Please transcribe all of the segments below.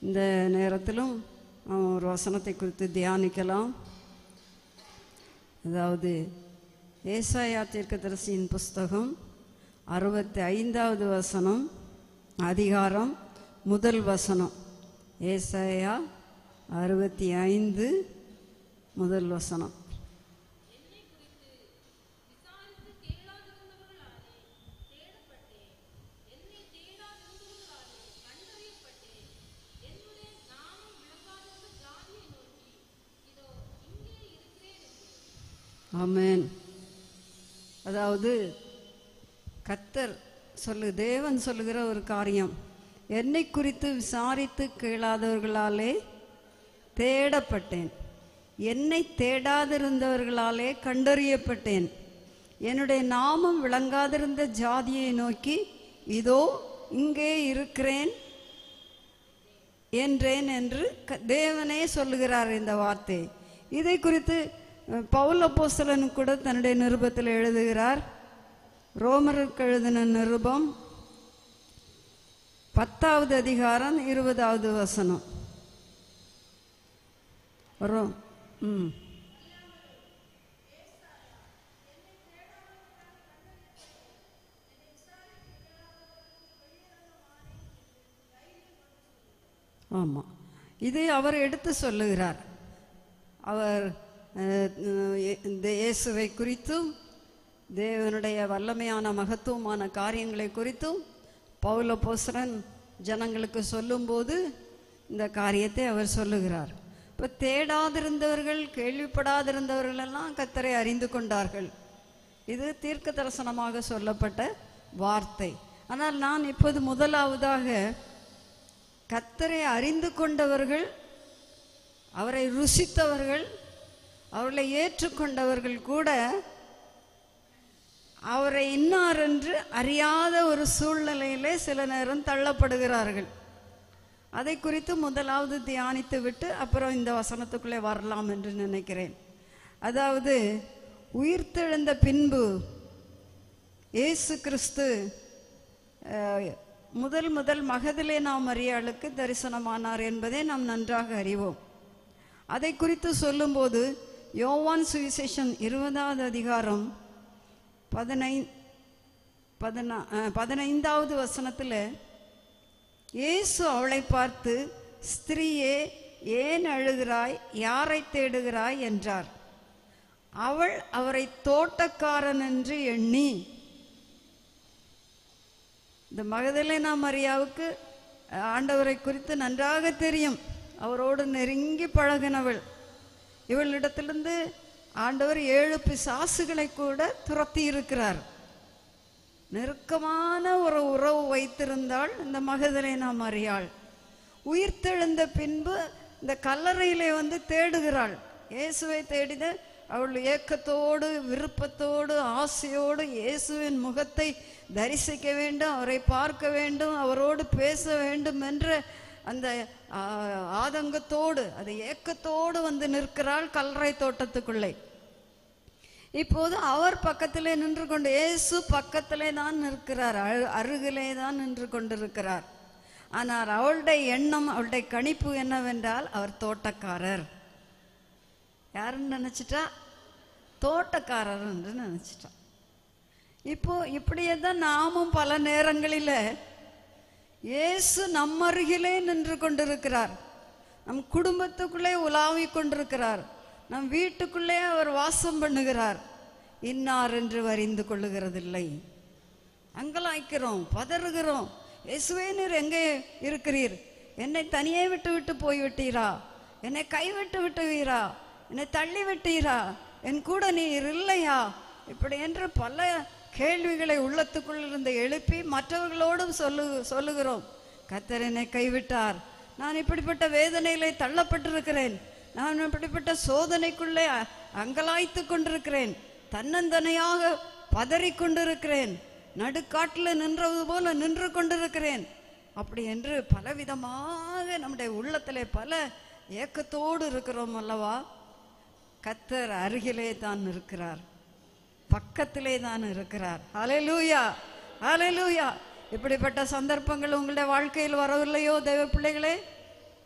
இந்த நேரத்திலும் நாம் ஒரு வசனத்தை குறித்து தியானிக்கலாம் அதாவது ஏசாயா தீர்க்கதரிசியின் புஸ்தகம் அறுபத்தி ஐந்தாவது வசனம் அதிகாரம் முதல் வசனம் ஏசாயா அறுபத்தி ஐந்து முதல் வசனம் ஆமென் அதாவது கத்தர் சொல்லு தேவன் சொல்லுகிற ஒரு காரியம் என்னை குறித்து விசாரித்து கேளாதவர்களாலே தேடப்பட்டேன் என்னை தேடாதிருந்தவர்களாலே கண்டறியப்பட்டேன் என்னுடைய நாமம் விளங்காதிருந்த ஜாதியை நோக்கி இதோ இங்கே இருக்கிறேன் என்றேன் என்று க- தேவனே சொல்லுகிறார் இந்த வார்த்தை இதை குறித்து அஹ், பவுல் அப்போஸ்தலன் கூட தன்னுடைய நிருபத்தில் எழுதுகிறார் ரோமருக்கு எழுதின நிருபம் பத்தாவது அதிகாரம் இருபதாவது வசனம் ரோ ம் ஆமாம் இதை அவர் எடுத்து சொல்லுகிறார் அவர் அஹ், அஹ், இந்த இயேசுவை குறித்தும் தேவனுடைய வல்லமையான மகத்துவமான காரியங்களை குறித்தும் பவுலபோசரன் ஜனங்களுக்கு சொல்லும்போது இந்த காரியத்தை அவர் சொல்லுகிறார் இப்போ தேடாதிருந்தவர்கள் கேள்விப்படாதிருந்தவர்கள் எல்லாம் கத்தரை அறிந்து கொண்டார்கள் இது தீர்க்க தரிசனமாக சொல்லப்பட்ட வார்த்தை ஆனால் நான் இப்போது முதலாவதாக கத்தரை அறிந்து கொண்டவர்கள் அவரை ருசித்தவர்கள் அவர்களை ஏற்றுக்கொண்டவர்கள் கூட அவரை இன்னார் என்று அறியாத ஒரு சூழ்நிலையிலே சில நேரம் தள்ளப்படுகிறார்கள் அதை குறித்து முதலாவது தியானித்து விட்டு அப்புறம் இந்த வசனத்துக்குள்ளே வரலாம் என்று நினைக்கிறேன் அதாவது உயிர்த்தெழுந்த பின்பு இயேசு கிறிஸ்து அஹ், முதல் முதல் மகதிலே நாம் மரியாளுக்கு தரிசனமானார் என்பதை நாம் நன்றாக அறிவோம் அதை குறித்து சொல்லும்போது யோவான் சுவிசேஷன் இருபதாவது அதிகாரம் பதினை பதினா அஹ், பதினைந்தாவது வசனத்தில் இயேசு அவளை பார்த்து ஸ்திரீயே ஏன் அழுகிறாய் யாரை தேடுகிறாய் என்றார் அவள் அவரை தோட்டக்காரன் என்று எண்ணி இந்த மகதலேனா மரியாவுக்கு ஆண்டவரை குறித்து நன்றாக தெரியும் அவரோடு நெருங்கி பழகினவள் இவளிடத்திலிருந்து ஆண்டவர் ஏழு பிசாசுகளை கூட துரத்தி இருக்கிறார் நெருக்கமான ஒரு உறவு வைத்திருந்தாள் இந்த மகதலேனா மரியாள் உயிர்த்தெழுந்த பின்பு இந்த கல்லறையிலே வந்து தேடுகிறாள் இயேசுவை தேடித அவள் ஏக்கத்தோடு விருப்பத்தோடு ஆசையோடு இயேசுவின் முகத்தை தரிசிக்க வேண்டும் அவரை பார்க்க வேண்டும் அவரோடு பேச வேண்டும் என்ற அந்த ஆ, ஆதங்கத்தோடு அது ஏக்கத்தோடு வந்து நிற்கிறாள் கல்லறை தோட்டத்துக்குள்ளே இப்போது அவர் பக்கத்திலே நின்று கொண்டு இயேசு பக்கத்திலே தான் நிற்கிறார் அரு- அருகிலே தான் நின்று கொண்டிருக்கிறார் ஆனால் அவளுடைய எண்ணம் அவளுடைய கணிப்பு என்னவென்றால் அவர் தோட்டக்காரர் யாருன்னு நினைச்சிட்டா தோட்டக்காரர் என்று நினைச்சிட்டா இப்போ இப்படியே தான் நாமும் பல நேரங்களில் இயேசு நம்ம அருகிலே நின்று கொண்டிருக்கிறார் நம் குடும்பத்துக்குள்ளே உலாவிக் கொண்டிருக்கிறார் நம் வீட்டுக்குள்ளே அவர் வாசம் பண்ணுகிறார் இன்னார் என்று அறிந்து கொள்ளுகிறதில்லை அங்கலாய்க்கிறோம் பதறுகிறோம் இயேசுவே நீர் எங்கே இருக்கிறீர் என்னை தனியே விட்டு விட்டு போய்விட்டீரா என்னை கைவிட்டு விட்டுவீரா என்னை தள்ளி விட்டீரா என் கூட நீர் இல்லையா இப்படி என்று பல கேள்விகளை உள்ளத்துக்குள் இருந்து எழுப்பி மற்றவர்களோடும் சொல்லு சொல்லுகிறோம் கத்தர் என்னை கைவிட்டார் நான் இப்படிப்பட்ட வேதனையிலே தள்ளப்பட்டிருக்கிறேன் நான் இப்படிப்பட்ட சோதனைக்குள்ளே அ- அங்கலாய்த்து கொண்டிருக்கிறேன் தன்னந்தனையாக பதறிக் கொண்டிருக்கிறேன் நடுக்காட்டில் நின்றது போல நின்று கொண்டிருக்கிறேன் அப்படி என்று பலவிதமாக நம்முடைய உள்ளத்திலே பல ஏக்கத்தோடு இருக்கிறோம் அல்லவா கத்தர் அருகிலே தான் இருக்கிறார் பக்கத்திலே தான் இருக்கிறார் ஹalleluya ஹalleluya இப்படிப்பட்ட சந்தர்ப்பங்கள் உங்களுடைய வாழ்க்கையில் வரவில்லையோ தேவ பிள்ளைகளே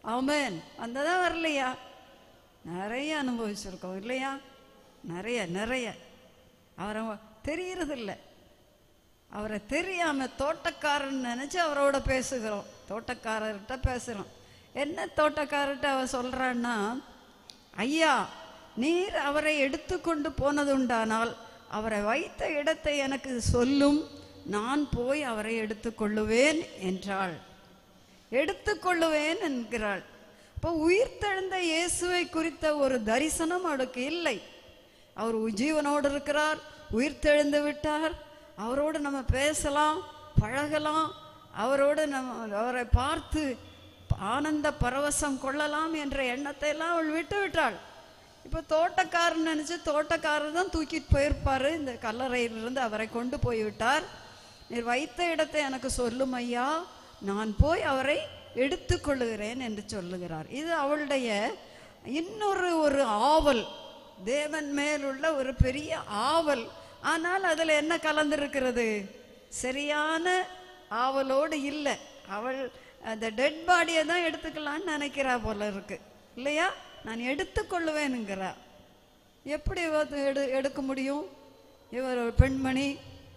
ஆமென் வந்ததா வரலையா நிறைய அனுபவிச்சிருக்கோம் இல்லையா நிறைய நிறைய அவரை தெரியறதில்ல அவரை தெரியாம தோட்டக்காரன் நினைச்சு அவரோட பேசுகிறோம் தோட்டக்காரர்கிட்ட பேசுகிறோம் என்ன தோட்டக்காரர்கிட்ட அவ சொல்றான்னா ஐயா நீர் அவரை எடுத்துக்கொண்டு போனதுண்டானால் அவரை வைத்த இடத்தை எனக்கு சொல்லும் நான் போய் அவரை எடுத்துக்கொள்ளுவேன் என்றாள் எடுத்துக்கொள்ளுவேன் என்கிறாள் இப்போ உயிர்த்தெழுந்த இயேசுவை குறித்த ஒரு தரிசனம் அவளுக்கு இல்லை அவர் ஜீவனோடு இருக்கிறார் உயிர்த்தெழுந்து விட்டார் அவரோடு நம்ம பேசலாம் பழகலாம் அவரோடு நம்ம அவரை பார்த்து ஆனந்த பரவசம் கொள்ளலாம் என்ற எண்ணத்தை எல்லாம் அவள் விட்டு விட்டாள் இப்போ தோட்டக்காரன் நினைச்சு தோட்டக்காரர் தான் தூக்கிட்டு போயிருப்பாரு இந்த கல்லறையிலிருந்து அவரை கொண்டு போய் விட்டார் நீர் வைத்த இடத்தை எனக்கு சொல்லும் ஐயா நான் போய் அவரை எடுத்துக்கொள்ளுகிறேன் என்று சொல்லுகிறார் இது அவளுடைய இன்னொரு ஒரு ஆவல் தேவன் மேலுள்ள ஒரு பெரிய ஆவல் ஆனால் அதில் என்ன கலந்திருக்கிறது சரியான ஆவலோடு இல்லை அவள் அந்த டெட் பாடியை தான் எடுத்துக்கலான்னு நினைக்கிறா போல இருக்கு இல்லையா நான் எடுத்துக்கொள்ளுவேனுங்கிறா எப்படி இவ அது எடு எடுக்க முடியும் இவர் ஒரு பெண்மணி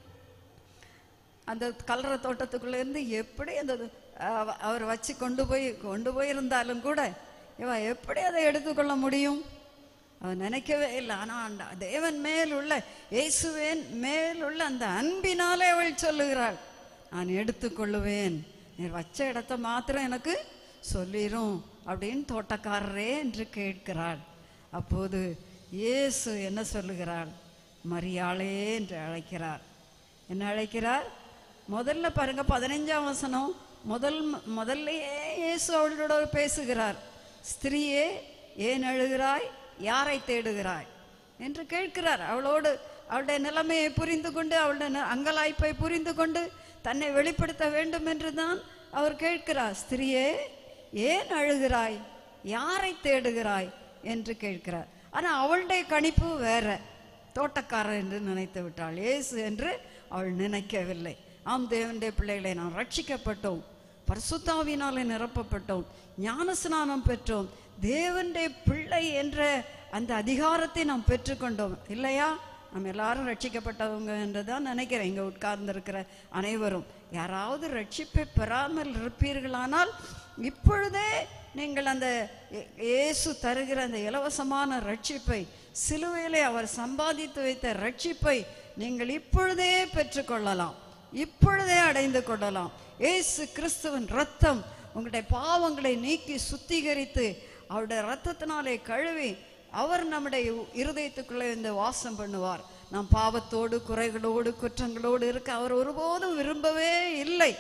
அந்த கலர தோட்டத்துக்குள்ள இருந்து எப்படி அந்த அவ- அவர் வச்சு கொண்டு போய் கொண்டு போயிருந்தாலும் கூட இவன் எப்படி அதை எடுத்துக்கொள்ள முடியும் அவன் நினைக்கவே இல்லை ஆனால் அந்த தேவன் மேல் உள்ள இயேசுவேன் மேல் உள்ள அந்த அன்பினாலே அவள் சொல்லுகிறாள் நான் எடுத்துக்கொள்ளுவேன் நீர் வச்ச இடத்த மாத்திரம் எனக்கு சொல்லிரும் அப்படின்னு தோட்டக்காரரே என்று கேட்கிறாள் அப்போது இயேசு என்ன சொல்லுகிறாள் மரியாளே என்று அழைக்கிறார் என்ன அழைக்கிறார் முதல்ல பாருங்க பதினஞ்சாம் வசனம் முதல் முதல்லயே இயேசு அவளோட பேசுகிறார் ஸ்திரீயே ஏன் அழுகிறாய் யாரை தேடுகிறாய் என்று கேட்கிறார் அவளோடு அவளுடைய நிலைமையை புரிந்து கொண்டு அவளுடைய ந- அங்கலாய்ப்பை புரிந்து கொண்டு தன்னை வெளிப்படுத்த வேண்டும் என்று தான் அவர் கேட்கிறார் ஸ்திரியே ஏன் அழுகிறாய் யாரை தேடுகிறாய் என்று கேட்கிறார் ஆனா அவளுடைய கணிப்பு வேற தோட்டக்காரர் என்று நினைத்து விட்டாள் இயேசு என்று அவள் நினைக்கவில்லை ஆம் தேவனுடைய பிள்ளைகளை நாம் ரட்சிக்கப்பட்டோம் பரிசுத்தாவினாலே நிரப்பப்பட்டோம் ஞானஸ்நானம் பெற்றோம் தேவனுடைய பிள்ளை என்ற அந்த அதிகாரத்தை நாம் பெற்றுக்கொண்டோம் இல்லையா நம்ம எல்லாரும் ரட்சிக்கப்பட்டவங்க என்று தான் நினைக்கிறேன் இங்கே உட்கார்ந்திருக்கிற அனைவரும் யாராவது ரட்சிப்பை பெறாமல் இருப்பீர்களானால் இப்பொழுதே நீங்கள் அந்த இயே- இயேசு தருகிற அந்த இலவசமான ரட்சிப்பை சிலுவையிலே அவர் சம்பாதித்து வைத்த ரட்சிப்பை நீங்கள் இப்பொழுதே பெற்றுக்கொள்ளலாம் இப்பொழுதே அடைந்து கொள்ளலாம் இயேசு கிறிஸ்துவின் ரத்தம் உங்களுடைய பாவங்களை நீக்கி சுத்திகரித்து அவருடைய ரத்தத்தினாலே கழுவி அவர் நம்முடைய இருதயத்துக்குள்ளே வந்து வாசம் பண்ணுவார் நாம் பாவத்தோடு குறைகளோடு குற்றங்களோடு இருக்க அவர் ஒருபோதும் விரும்பவே இல்லை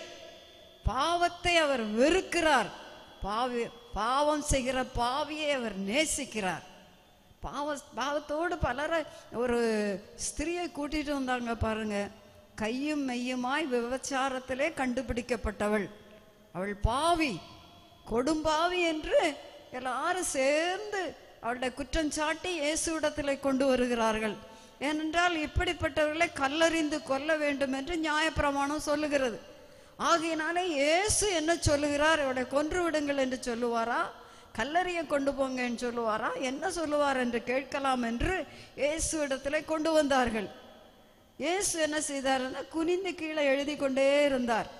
பாவத்தை அவர் வெறுக்கிறார் பாவி பாவம் செய்கிற பாவியை அவர் நேசிக்கிறார் பாவ பாவத்தோடு பலரை ஒரு ஸ்திரியை கூட்டிட்டு வந்தாங்க பாருங்க கையும் மெய்யுமாய் விபச்சாரத்திலே கண்டுபிடிக்கப்பட்டவள் அவள் பாவி கொடும்பாவி என்று எல்லாரும் சேர்ந்து அவளுடைய குற்றம் சாட்டி இயேசுவிடத்திலே கொண்டு வருகிறார்கள் ஏனென்றால் இப்படிப்பட்டவர்களை கல்லறிந்து கொல்ல வேண்டும் என்று நியாயப்பிரமாணம் சொல்லுகிறது ஆகையினாலே இயேசு என்ன சொல்லுகிறார் அவளை கொன்று விடுங்கள் என்று சொல்லுவாரா கல்லறையை கொண்டு போங்க என்று சொல்லுவாரா என்ன சொல்லுவார் என்று கேட்கலாம் என்று இயேசு இடத்துல கொண்டு வந்தார்கள் இயேசு என்ன செய்தாருன்னா குனிந்து கீழே எழுதி கொண்டே இருந்தார்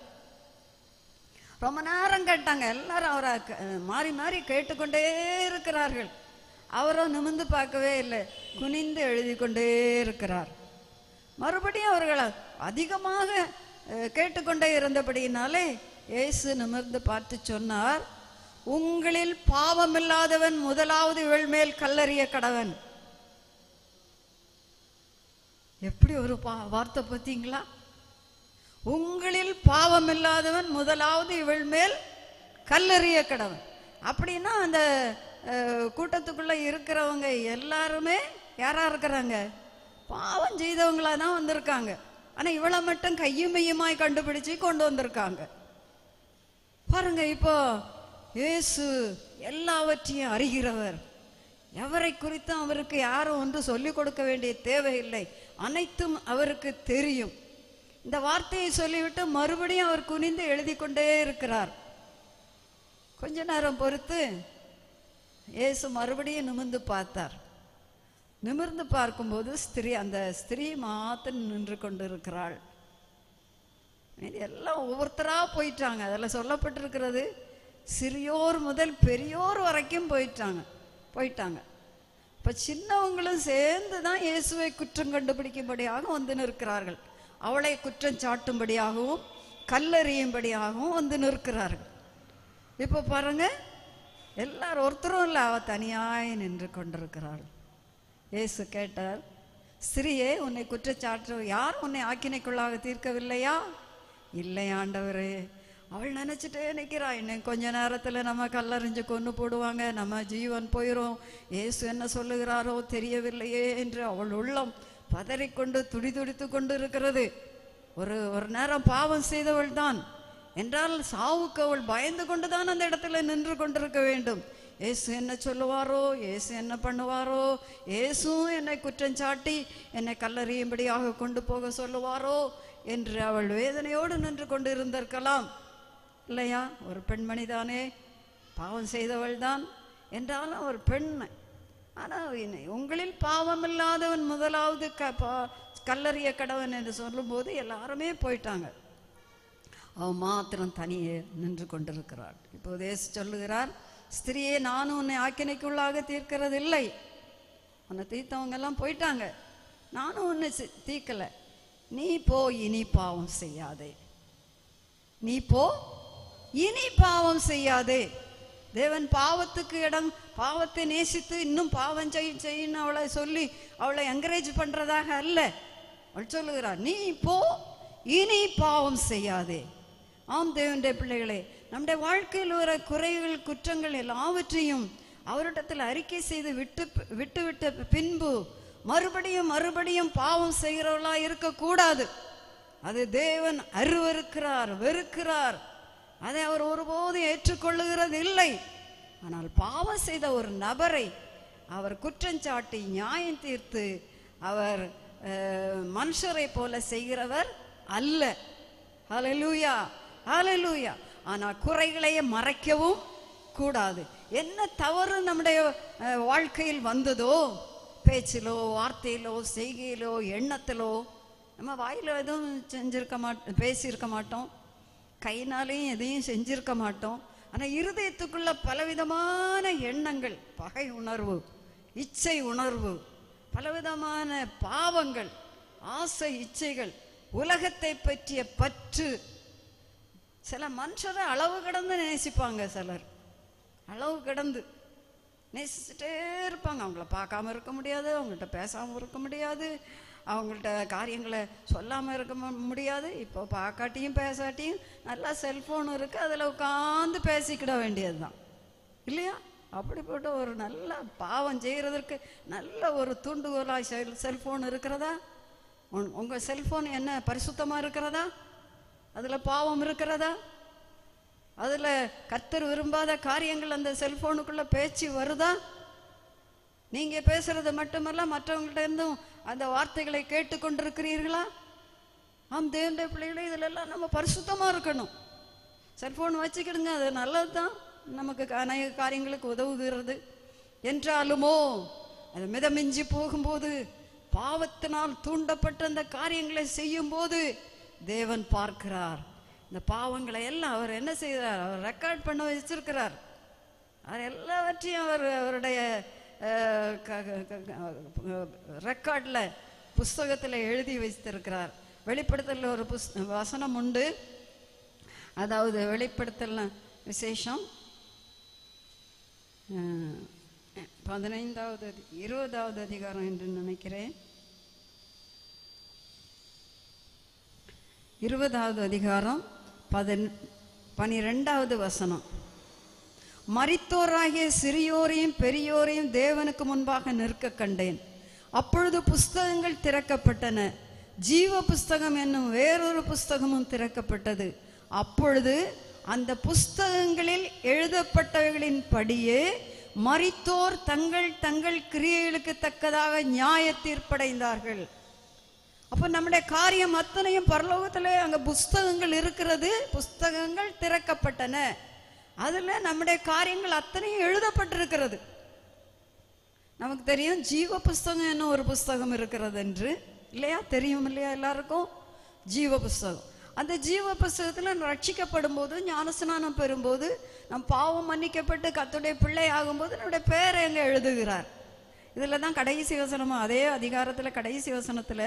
ரொம்ப நேரம் கேட்டாங்க எல்லாரும் அவரை க- மாறி மாறி கேட்டுக்கொண்டே இருக்கிறார்கள் அவரோ நிமிந்து பார்க்கவே இல்லை குனிந்து எழுதி கொண்டே இருக்கிறார் மறுபடியும் அவர்கள் அதிகமாக அஹ், கேட்டுக்கொண்டே இருந்தபடியினாலே இயேசு நிமிர்ந்து பார்த்து சொன்னார் உங்களில் பாவமில்லாதவன் முதலாவது இவள் மேல் கல்லறிய கடவன் எப்படி ஒரு பா வார்த்தை பார்த்தீங்களா உங்களில் பாவமில்லாதவன் முதலாவது இவள் மேல் கல்லறிய கடவன் அப்படின்னா அந்த அஹ், கூட்டத்துக்குள்ள இருக்கிறவங்க எல்லாருமே யாரா இருக்கிறாங்க பாவம் செய்தவங்களா தான் வந்திருக்காங்க ஆனா இவளை மட்டும் கையும் மெய்யுமாய் கண்டுபிடிச்சு கொண்டு வந்திருக்காங்க பாருங்க இப்போ இயேசு எல்லாவற்றையும் அறிகிறவர் எவரை குறித்தும் அவருக்கு யாரும் ஒன்று சொல்லிக் கொடுக்க வேண்டிய தேவையில்லை அனைத்தும் அவருக்கு தெரியும் இந்த வார்த்தையை சொல்லிவிட்டு மறுபடியும் அவர் குனிந்து எழுதி கொண்டே இருக்கிறார் கொஞ்ச நேரம் பொறுத்து இயேசு மறுபடியும் நிமிர்ந்து பார்த்தார் நிமிர்ந்து பார்க்கும்போது ஸ்திரீ அந்த ஸ்திரீ மாத்திரம் நின்று கொண்டு இருக்கிறாள் மீதி எல்லாம் ஒவ்வொருத்தரா போயிட்டாங்க அதில் சொல்லப்பட்டிருக்கிறது சிறியோர் முதல் பெரியோர் வரைக்கும் போயிட்டாங்க போயிட்டாங்க இப்போ சின்னவங்களும் சேர்ந்து தான் இயேசுவை குற்றம் கண்டுபிடிக்கும்படியாக வந்து நிற்கிறார்கள் அவளை குற்றம் சாட்டும்படியாகவும் கல்லறியும்படியாகவும் வந்து நிற்கிறார்கள் இப்போ பாருங்க எல்லாரும் ஒருத்தரும் இல்லை அவ தனியாய் நின்று கொண்டிருக்கிறாள் இயேசு கேட்டார் ஸ்திரியே உன்னை குற்றச்சாட்டு யார் உன்னை ஆக்கினைக்குள்ளாக தீர்க்கவில்லையா இல்லை ஆண்டவரே அவள் நினைச்சிட்டே நிற்கிறா இன்னும் கொஞ்ச நேரத்தில் நம்ம கல்லறிஞ்சு கொண்டு போடுவாங்க நம்ம ஜீவன் போயிடும் இயேசு என்ன சொல்லுகிறாரோ தெரியவில்லையே என்று அவள் உள்ளம் பதறிக்கொண்டு துடி துடித்து கொண்டு இருக்கிறது ஒரு ஒரு நேரம் பாவம் செய்தவள் தான் என்றால் சாவுக்கு அவள் பயந்து கொண்டு தான் அந்த இடத்துல நின்று கொண்டிருக்க வேண்டும் இயேசு என்ன சொல்லுவாரோ இயேசு என்ன பண்ணுவாரோ இயேசுவும் என்னை குற்றம் சாட்டி என்னை கல்லறியும்படியாக கொண்டு போக சொல்லுவாரோ என்று அவள் வேதனையோடு நின்று கொண்டு இருந்திருக்கலாம் இல்லையா ஒரு பெண்மணி தானே பாவம் செய்தவள் தான் என்றாலும் ஒரு பெண் ஆனால் உங்களில் பாவம் இல்லாதவன் முதலாவது க பா- கல்லறிய கடவன் என்று சொல்லும்போது எல்லாருமே போயிட்டாங்க அவன் மாத்திரம் தனியே நின்று கொண்டிருக்கிறாள் இப்போது இயேசு சொல்லுகிறார் ஸ்திரியே நானும் உன்னை ஆக்கினைக்குள்ளாக தீர்க்கிறதில்லை உன்னை தீர்த்தவங்க எல்லாம் போயிட்டாங்க நானும் உன்னை சி- தீர்க்கல நீ போ இனி பாவம் செய்யாதே நீ போ இனி பாவம் செய்யாதே தேவன் பாவத்துக்கு இடம் பாவத்தை நேசித்து இன்னும் பாவம் செய் செய்யணும் அவளை சொல்லி அவளை என்கரேஜ் பண்றதாக அல்ல அவள் சொல்லுகிறார் நீ போ இனி பாவம் செய்யாதே ஆம் தேவனுடைய பிள்ளைகளே நம்முடைய வாழ்க்கையில் வர குறைகள் குற்றங்கள் எல்லாவற்றையும் அவரிடத்தில் அறிக்கை செய்து விட்டு விட்டு விட்ட பின்பு மறுபடியும் மறுபடியும் பாவம் செய்கிறவளா இருக்கக்கூடாது அது தேவன் அருவருக்கிறார் வெறுக்கிறார் அதை அவர் ஒருபோதும் ஏற்றுக்கொள்ளுகிறது இல்லை ஆனால் பாவம் செய்த ஒரு நபரை அவர் குற்றஞ்சாட்டி நியாயம் தீர்த்து அவர் அஹ், மனுஷரை போல செய்கிறவர் அல்ல ஹalleluya ஹalleluya ஆனா குறைகளையே மறைக்கவும் கூடாது என்ன தவறு நம்முடைய அஹ், வாழ்க்கையில் வந்ததோ பேச்சிலோ வார்த்தையிலோ செய்கையிலோ எண்ணத்திலோ நம்ம வாயில எதுவும் செஞ்சிருக்க மாட்டோம் பேசியிருக்க மாட்டோம் கையினாலையும் எதையும் செஞ்சிருக்க மாட்டோம் ஆனா இருதயத்துக்குள்ள பலவிதமான எண்ணங்கள் பகை உணர்வு இச்சை உணர்வு பலவிதமான பாவங்கள் ஆசை இச்சைகள் உலகத்தை பற்றிய பற்று சில மனுஷரை அளவு கடந்து நேசிப்பாங்க சிலர் அளவு கடந்து நேசிச்சுட்டே இருப்பாங்க அவங்கள பார்க்காம இருக்க முடியாது அவங்கள்ட்ட பேசாமல் இருக்க முடியாது அவங்கள்ட்ட காரியங்களை சொல்லாமல் இருக்க மு- முடியாது இப்போ பார்க்காட்டியும் பேசாட்டியும் நல்லா செல்ஃபோன் இருக்குது அதில் உட்காந்து பேசிக்கிட வேண்டியது தான் இல்லையா அப்படிப்பட்ட ஒரு நல்ல பாவம் செய்கிறதற்கு நல்ல ஒரு தூண்டுகோலாக செல் செல்ஃபோன் இருக்கிறதா உன் உங்கள் செல்ஃபோன் என்ன பரிசுத்தமாக இருக்கிறதா அதில் பாவம் இருக்கிறதா அதில் கர்த்தர் விரும்பாத காரியங்கள் அந்த செல்போனுக்குள்ள பேச்சு வருதா நீங்க பேசுறது மட்டுமல்ல மற்றவங்கள்ட்ட இருந்தும் அந்த வார்த்தைகளை கேட்டுக்கொண்டிருக்கிறீர்களா ஆம் தேவனுடைய பிள்ளைகளே இதுல எல்லாம் நம்ம பரிசுத்தமா இருக்கணும் செல்போன் வச்சுக்கிடுங்க அது நல்லது தான் நமக்கு அநேக காரியங்களுக்கு உதவுகிறது என்றாலுமோ அது மிதமிஞ்சி போகும்போது பாவத்தினால் தூண்டப்பட்ட அந்த காரியங்களை செய்யும்போது தேவன் பார்க்கிறார் இந்த பாவங்களை எல்லாம் அவர் என்ன செய்கிறார் அவர் ரெக்கார்ட் பண்ண வச்சிருக்கிறார் அது எல்லாவற்றையும் அவர் அவருடைய ரெக்கார்டில் புஸ்தகத்தில் எழுதி வைத்திருக்கிறார் வெளிப்படுத்தலில் ஒரு புஸ் வசனம் உண்டு அதாவது வெளிப்படுத்தல் விசேஷம் அஹ், பதினைந்தாவது அதி- இருபதாவது அதிகாரம் என்று நினைக்கிறேன் இருபதாவது அதிகாரம் பதின் பனிரெண்டாவது வசனம் மரித்தோராகிய சிறியோரையும் பெரியோரையும் தேவனுக்கு முன்பாக நிற்க கண்டேன் அப்பொழுது புஸ்தகங்கள் திறக்கப்பட்டன ஜீவ புஸ்தகம் என்னும் வேறொரு புஸ்தகமும் திறக்கப்பட்டது அப்பொழுது அந்த புஸ்தகங்களில் எழுதப்பட்டவைகளின் படியே மரித்தோர் தங்கள் தங்கள் கிரியைகளுக்கு தக்கதாக நியாய தீர்ப்படைந்தார்கள் அப்போ நம்முடைய காரியம் அத்தனையும் பரலோகத்திலே அங்கே புஸ்தகங்கள் இருக்கிறது புஸ்தகங்கள் திறக்கப்பட்டன அதுல நம்முடைய காரியங்கள் அத்தனையும் எழுதப்பட்டிருக்கிறது நமக்கு தெரியும் ஜீவ புஸ்தகம் என்ன ஒரு புஸ்தகம் இருக்கிறது என்று இல்லையா தெரியும் இல்லையா எல்லாருக்கும் ஜீவ புஸ்தகம் அந்த ஜீவ புஸ்தகத்தில் ரட்சிக்கப்படும் போது ஞானஸ்நானம் பெறும்போது நம் பாவம் மன்னிக்கப்பட்டு கத்துடைய பிள்ளை ஆகும்போது நம்முடைய பேரை எங்க எழுதுகிறார் இதில் தான் கடைசி வசனமும் அதே அதிகாரத்தில் கடைசி வசனத்தில்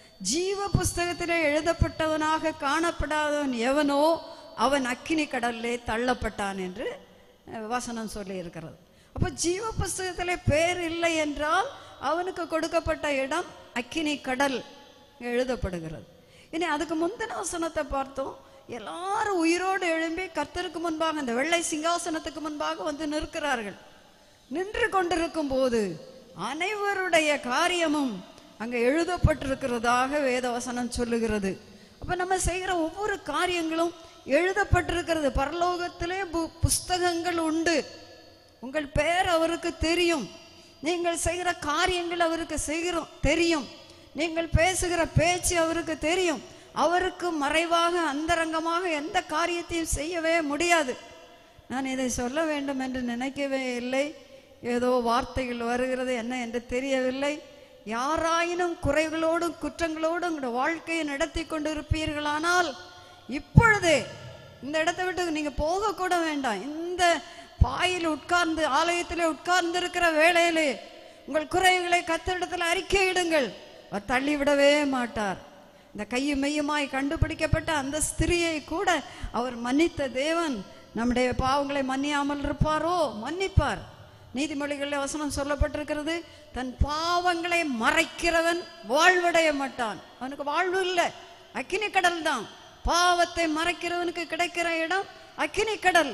ஜீவ புஸ்தகத்தில் எழுதப்பட்டவனாக காணப்படாதவன் எவனோ அவன் அக்கினி கடல்லே தள்ளப்பட்டான் என்று அஹ், வசனம் சொல்லி இருக்கிறது அப்போ ஜீவ புஸ்தகத்திலே பேர் இல்லை என்றால் அவனுக்கு கொடுக்கப்பட்ட இடம் அக்கினி கடல் எழுதப்படுகிறது இனி அதுக்கு முந்தின வசனத்தை பார்த்தோம் எல்லாரும் உயிரோடு எழும்பி கர்த்தருக்கு முன்பாக அந்த வெள்ளை சிங்காசனத்துக்கு முன்பாக வந்து நிற்கிறார்கள் நின்று கொண்டிருக்கும் போது அனைவருடைய காரியமும் அங்க எழுதப்பட்டிருக்கிறதாக வேதவசனம் சொல்லுகிறது அப்ப நம்ம செய்கிற ஒவ்வொரு காரியங்களும் எழுதப்பட்டிருக்கிறது பரலோகத்திலே பு- புஸ்தகங்கள் உண்டு உங்கள் பெயர் அவருக்கு தெரியும் நீங்கள் செய்கிற காரியங்கள் அவருக்கு செய்கிறோம் தெரியும் நீங்கள் பேசுகிற பேச்சு அவருக்கு தெரியும் அவருக்கு மறைவாக அந்தரங்கமாக எந்த காரியத்தையும் செய்யவே முடியாது நான் இதை சொல்ல வேண்டும் என்று நினைக்கவே இல்லை ஏதோ வார்த்தைகள் வருகிறது என்ன என்று தெரியவில்லை யாராயினும் குறைகளோடும் குற்றங்களோடும் உங்களுடைய வாழ்க்கையை நடத்தி கொண்டிருப்பீர்களானால் இப்பொழுதே இந்த இடத்தை விட்டு நீங்க போக கூட வேண்டாம் இந்த பாயில் உட்கார்ந்து ஆலயத்திலே உட்கார்ந்து இருக்கிற வேளையிலே உங்கள் குறைகளை கத்தரிடத்தில் அறிக்கையிடுங்கள் அவர் தள்ளிவிடவே மாட்டார் இந்த கையும் மெய்யுமாய் கண்டுபிடிக்கப்பட்ட அந்த ஸ்திரியை கூட அவர் மன்னித்த தேவன் நம்முடைய பாவங்களை மன்னியாமல் இருப்பாரோ மன்னிப்பார் நீதிமொழிகளில் வசனம் சொல்லப்பட்டிருக்கிறது தன் பாவங்களை மறைக்கிறவன் வாழ்வடைய மாட்டான் அவனுக்கு வாழ்வு இல்லை அக்கினி கடல் தான் பாவத்தை மறைக்கிறவனுக்கு கிடைக்கிற இடம் அக்கினி கடல்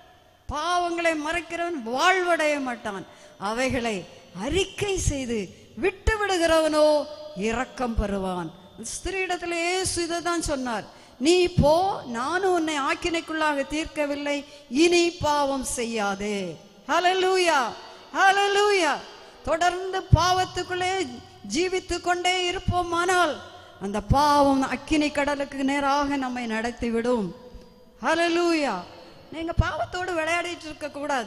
பாவங்களை மறைக்கிறவன் வாழ்வடைய மாட்டான் அவைகளை அறிக்கை செய்து விட்டு விடுகிறவனோ இரக்கம் பெறுவான் ஸ்திரீடத்திலே இயேசு இதை தான் சொன்னார் நீ போ நானும் உன்னை ஆக்கினைக்குள்ளாக தீர்க்கவில்லை இனி பாவம் செய்யாதே ஹalleluya ஹalleluya தொடர்ந்து பாவத்துக்குள்ளே ஜீவித்து கொண்டே இருப்போமானால் அந்த பாவம் அக்கினி கடலுக்கு நேராக நம்மை நடத்தி விடும் ஹalleluya நீங்க பாவத்தோடு விளையாடிட்டு இருக்க கூடாது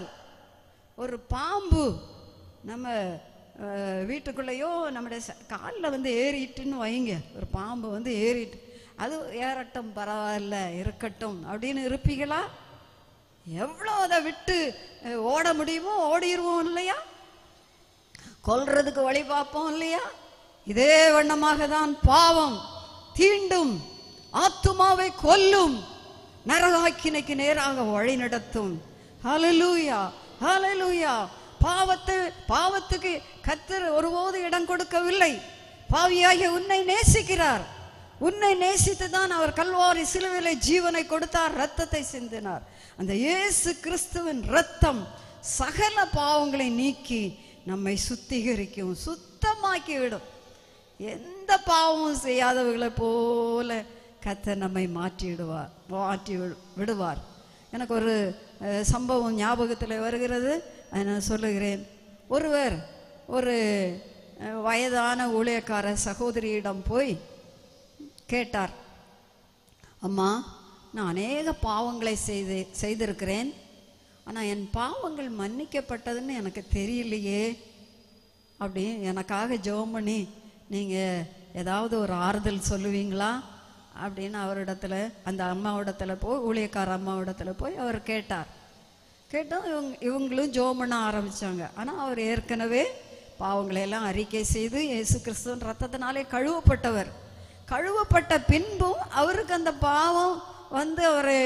ஒரு பாம்பு நம்ம அஹ், வீட்டுக்குள்ளேயோ நம்முடைய காலில் வந்து ஏறிட்டுன்னு வைங்க ஒரு பாம்பு வந்து ஏறிட்டு அது ஏறட்டும் பரவாயில்ல இருக்கட்டும் அப்படின்னு இருப்பீங்களா எவ்வளோ அதை விட்டு அஹ், ஓட முடியுமோ ஓடிடுவோம் இல்லையா கொல்றதுக்கு வழி பார்ப்போம் இல்லையா இதே வண்ணமாக தான் பாவம் தீண்டும் ஆத்துமாவை கொல்லும் நரகாக்கினைக்கு நேராக வழி நடத்தும் ஹalleluya ஹalleluya பாவத்தை பாவத்துக்கு கத்தர் ஒருபோது இடம் கொடுக்கவில்லை பாவியாகிய உன்னை நேசிக்கிறார் உன்னை நேசித்து தான் அவர் கல்வாரி சிலுவிலை ஜீவனை கொடுத்தார் ரத்தத்தை சிந்தினார் அந்த இயேசு கிறிஸ்துவின் ரத்தம் சகல பாவங்களை நீக்கி நம்மை சுத்திகரிக்கும் சுத்தமாக்கி விடும் எந்த பாவமும் செய்யாதவர்களை போல கர்த்தர் நம்மை மாற்றிடுவார் மாற்றி விடு- விடுவார் எனக்கு ஒரு அஹ், சம்பவம் ஞாபகத்தில் வருகிறது அதை நான் சொல்லுகிறேன் ஒருவர் ஒரு அஹ், வயதான ஊழியக்கார சகோதரியிடம் போய் கேட்டார் அம்மா நான் அநேக பாவங்களை செய்து செய்திருக்கிறேன் ஆனால் என் பாவங்கள் மன்னிக்கப்பட்டதுன்னு எனக்கு தெரியலையே அப்படி எனக்காக ஜெபம் பண்ணி நீங்கள் ஏதாவது ஒரு ஆறுதல் சொல்லுவீங்களா அப்படின்னு அவரிடத்துல அந்த அம்மாவிடத்துல போய் ஊழியக்கார அம்மாவிடத்துல போய் அவர் கேட்டார் கேட்டோம் இவங்க இவங்களும் ஜெபம் பண்ண ஆரம்பிச்சாங்க ஆனால் அவர் ஏற்கனவே பாவங்களை எல்லாம் அறிக்கை செய்து இயேசு கிறிஸ்துவின் ரத்தத்தினாலே கழுவப்பட்டவர் கழுவப்பட்ட பின்பும் அவருக்கு அந்த பாவம் வந்து அவரை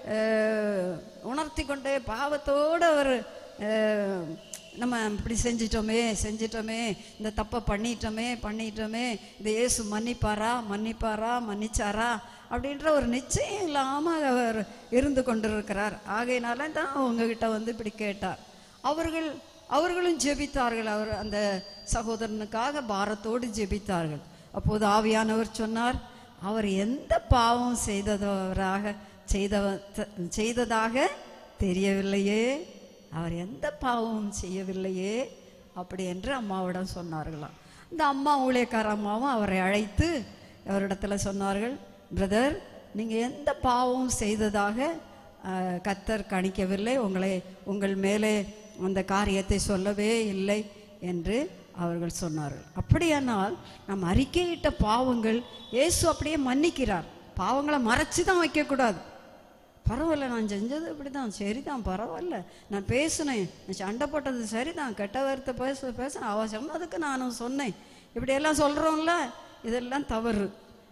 அஹ், உணர்த்தி கொண்டே பாவத்தோடு அவர் அஹ், நம்ம இப்படி செஞ்சிட்டோமே செஞ்சிட்டோமே இந்த தப்பை பண்ணிட்டோமே பண்ணிட்டோமே இந்த இயேசு மன்னிப்பாரா மன்னிப்பாரா மன்னிச்சாரா அப்படின்ற ஒரு நிச்சயம் இல்லாமல் அவர் இருந்து கொண்டிருக்கிறார் ஆகையினால தான் உங்ககிட்ட வந்து இப்படி கேட்டார் அவர்கள் அவர்களும் ஜெபித்தார்கள் அவர் அந்த சகோதரனுக்காக பாரத்தோடு ஜெபித்தார்கள் அப்போது ஆவியானவர் சொன்னார் அவர் எந்த பாவம் செய்தவராக செய்தவ செய்ததாக தெரியவில்லையே அவர் எந்த பாவமும் செய்யவில்லையே அப்படி என்று அம்மாவிடம் சொன்னார்களாம் இந்த அம்மா ஊழியக்கார அம்மாவும் அவரை அழைத்து அவரிடத்துல சொன்னார்கள் பிரதர் நீங்கள் எந்த பாவமும் செய்ததாக அஹ், கத்தர் கணிக்கவில்லை உங்களை உங்கள் மேலே அந்த காரியத்தை சொல்லவே இல்லை என்று அவர்கள் சொன்னார்கள் அப்படியானால் நம் அறிக்கையிட்ட பாவங்கள் இயேசு அப்படியே மன்னிக்கிறார் பாவங்களை மறைச்சு தான் வைக்கக்கூடாது பரவாயில்ல நான் செஞ்சது இப்படிதான் சரிதான் பரவாயில்ல நான் பேசினேன் நான் சண்டை போட்டது சரிதான் கெட்ட வார்த்தை பேச பேசினேன் அவ சொன்னதுக்கு நானும் சொன்னேன் இப்படியெல்லாம் சொல்கிறோம்ல இதெல்லாம் தவறு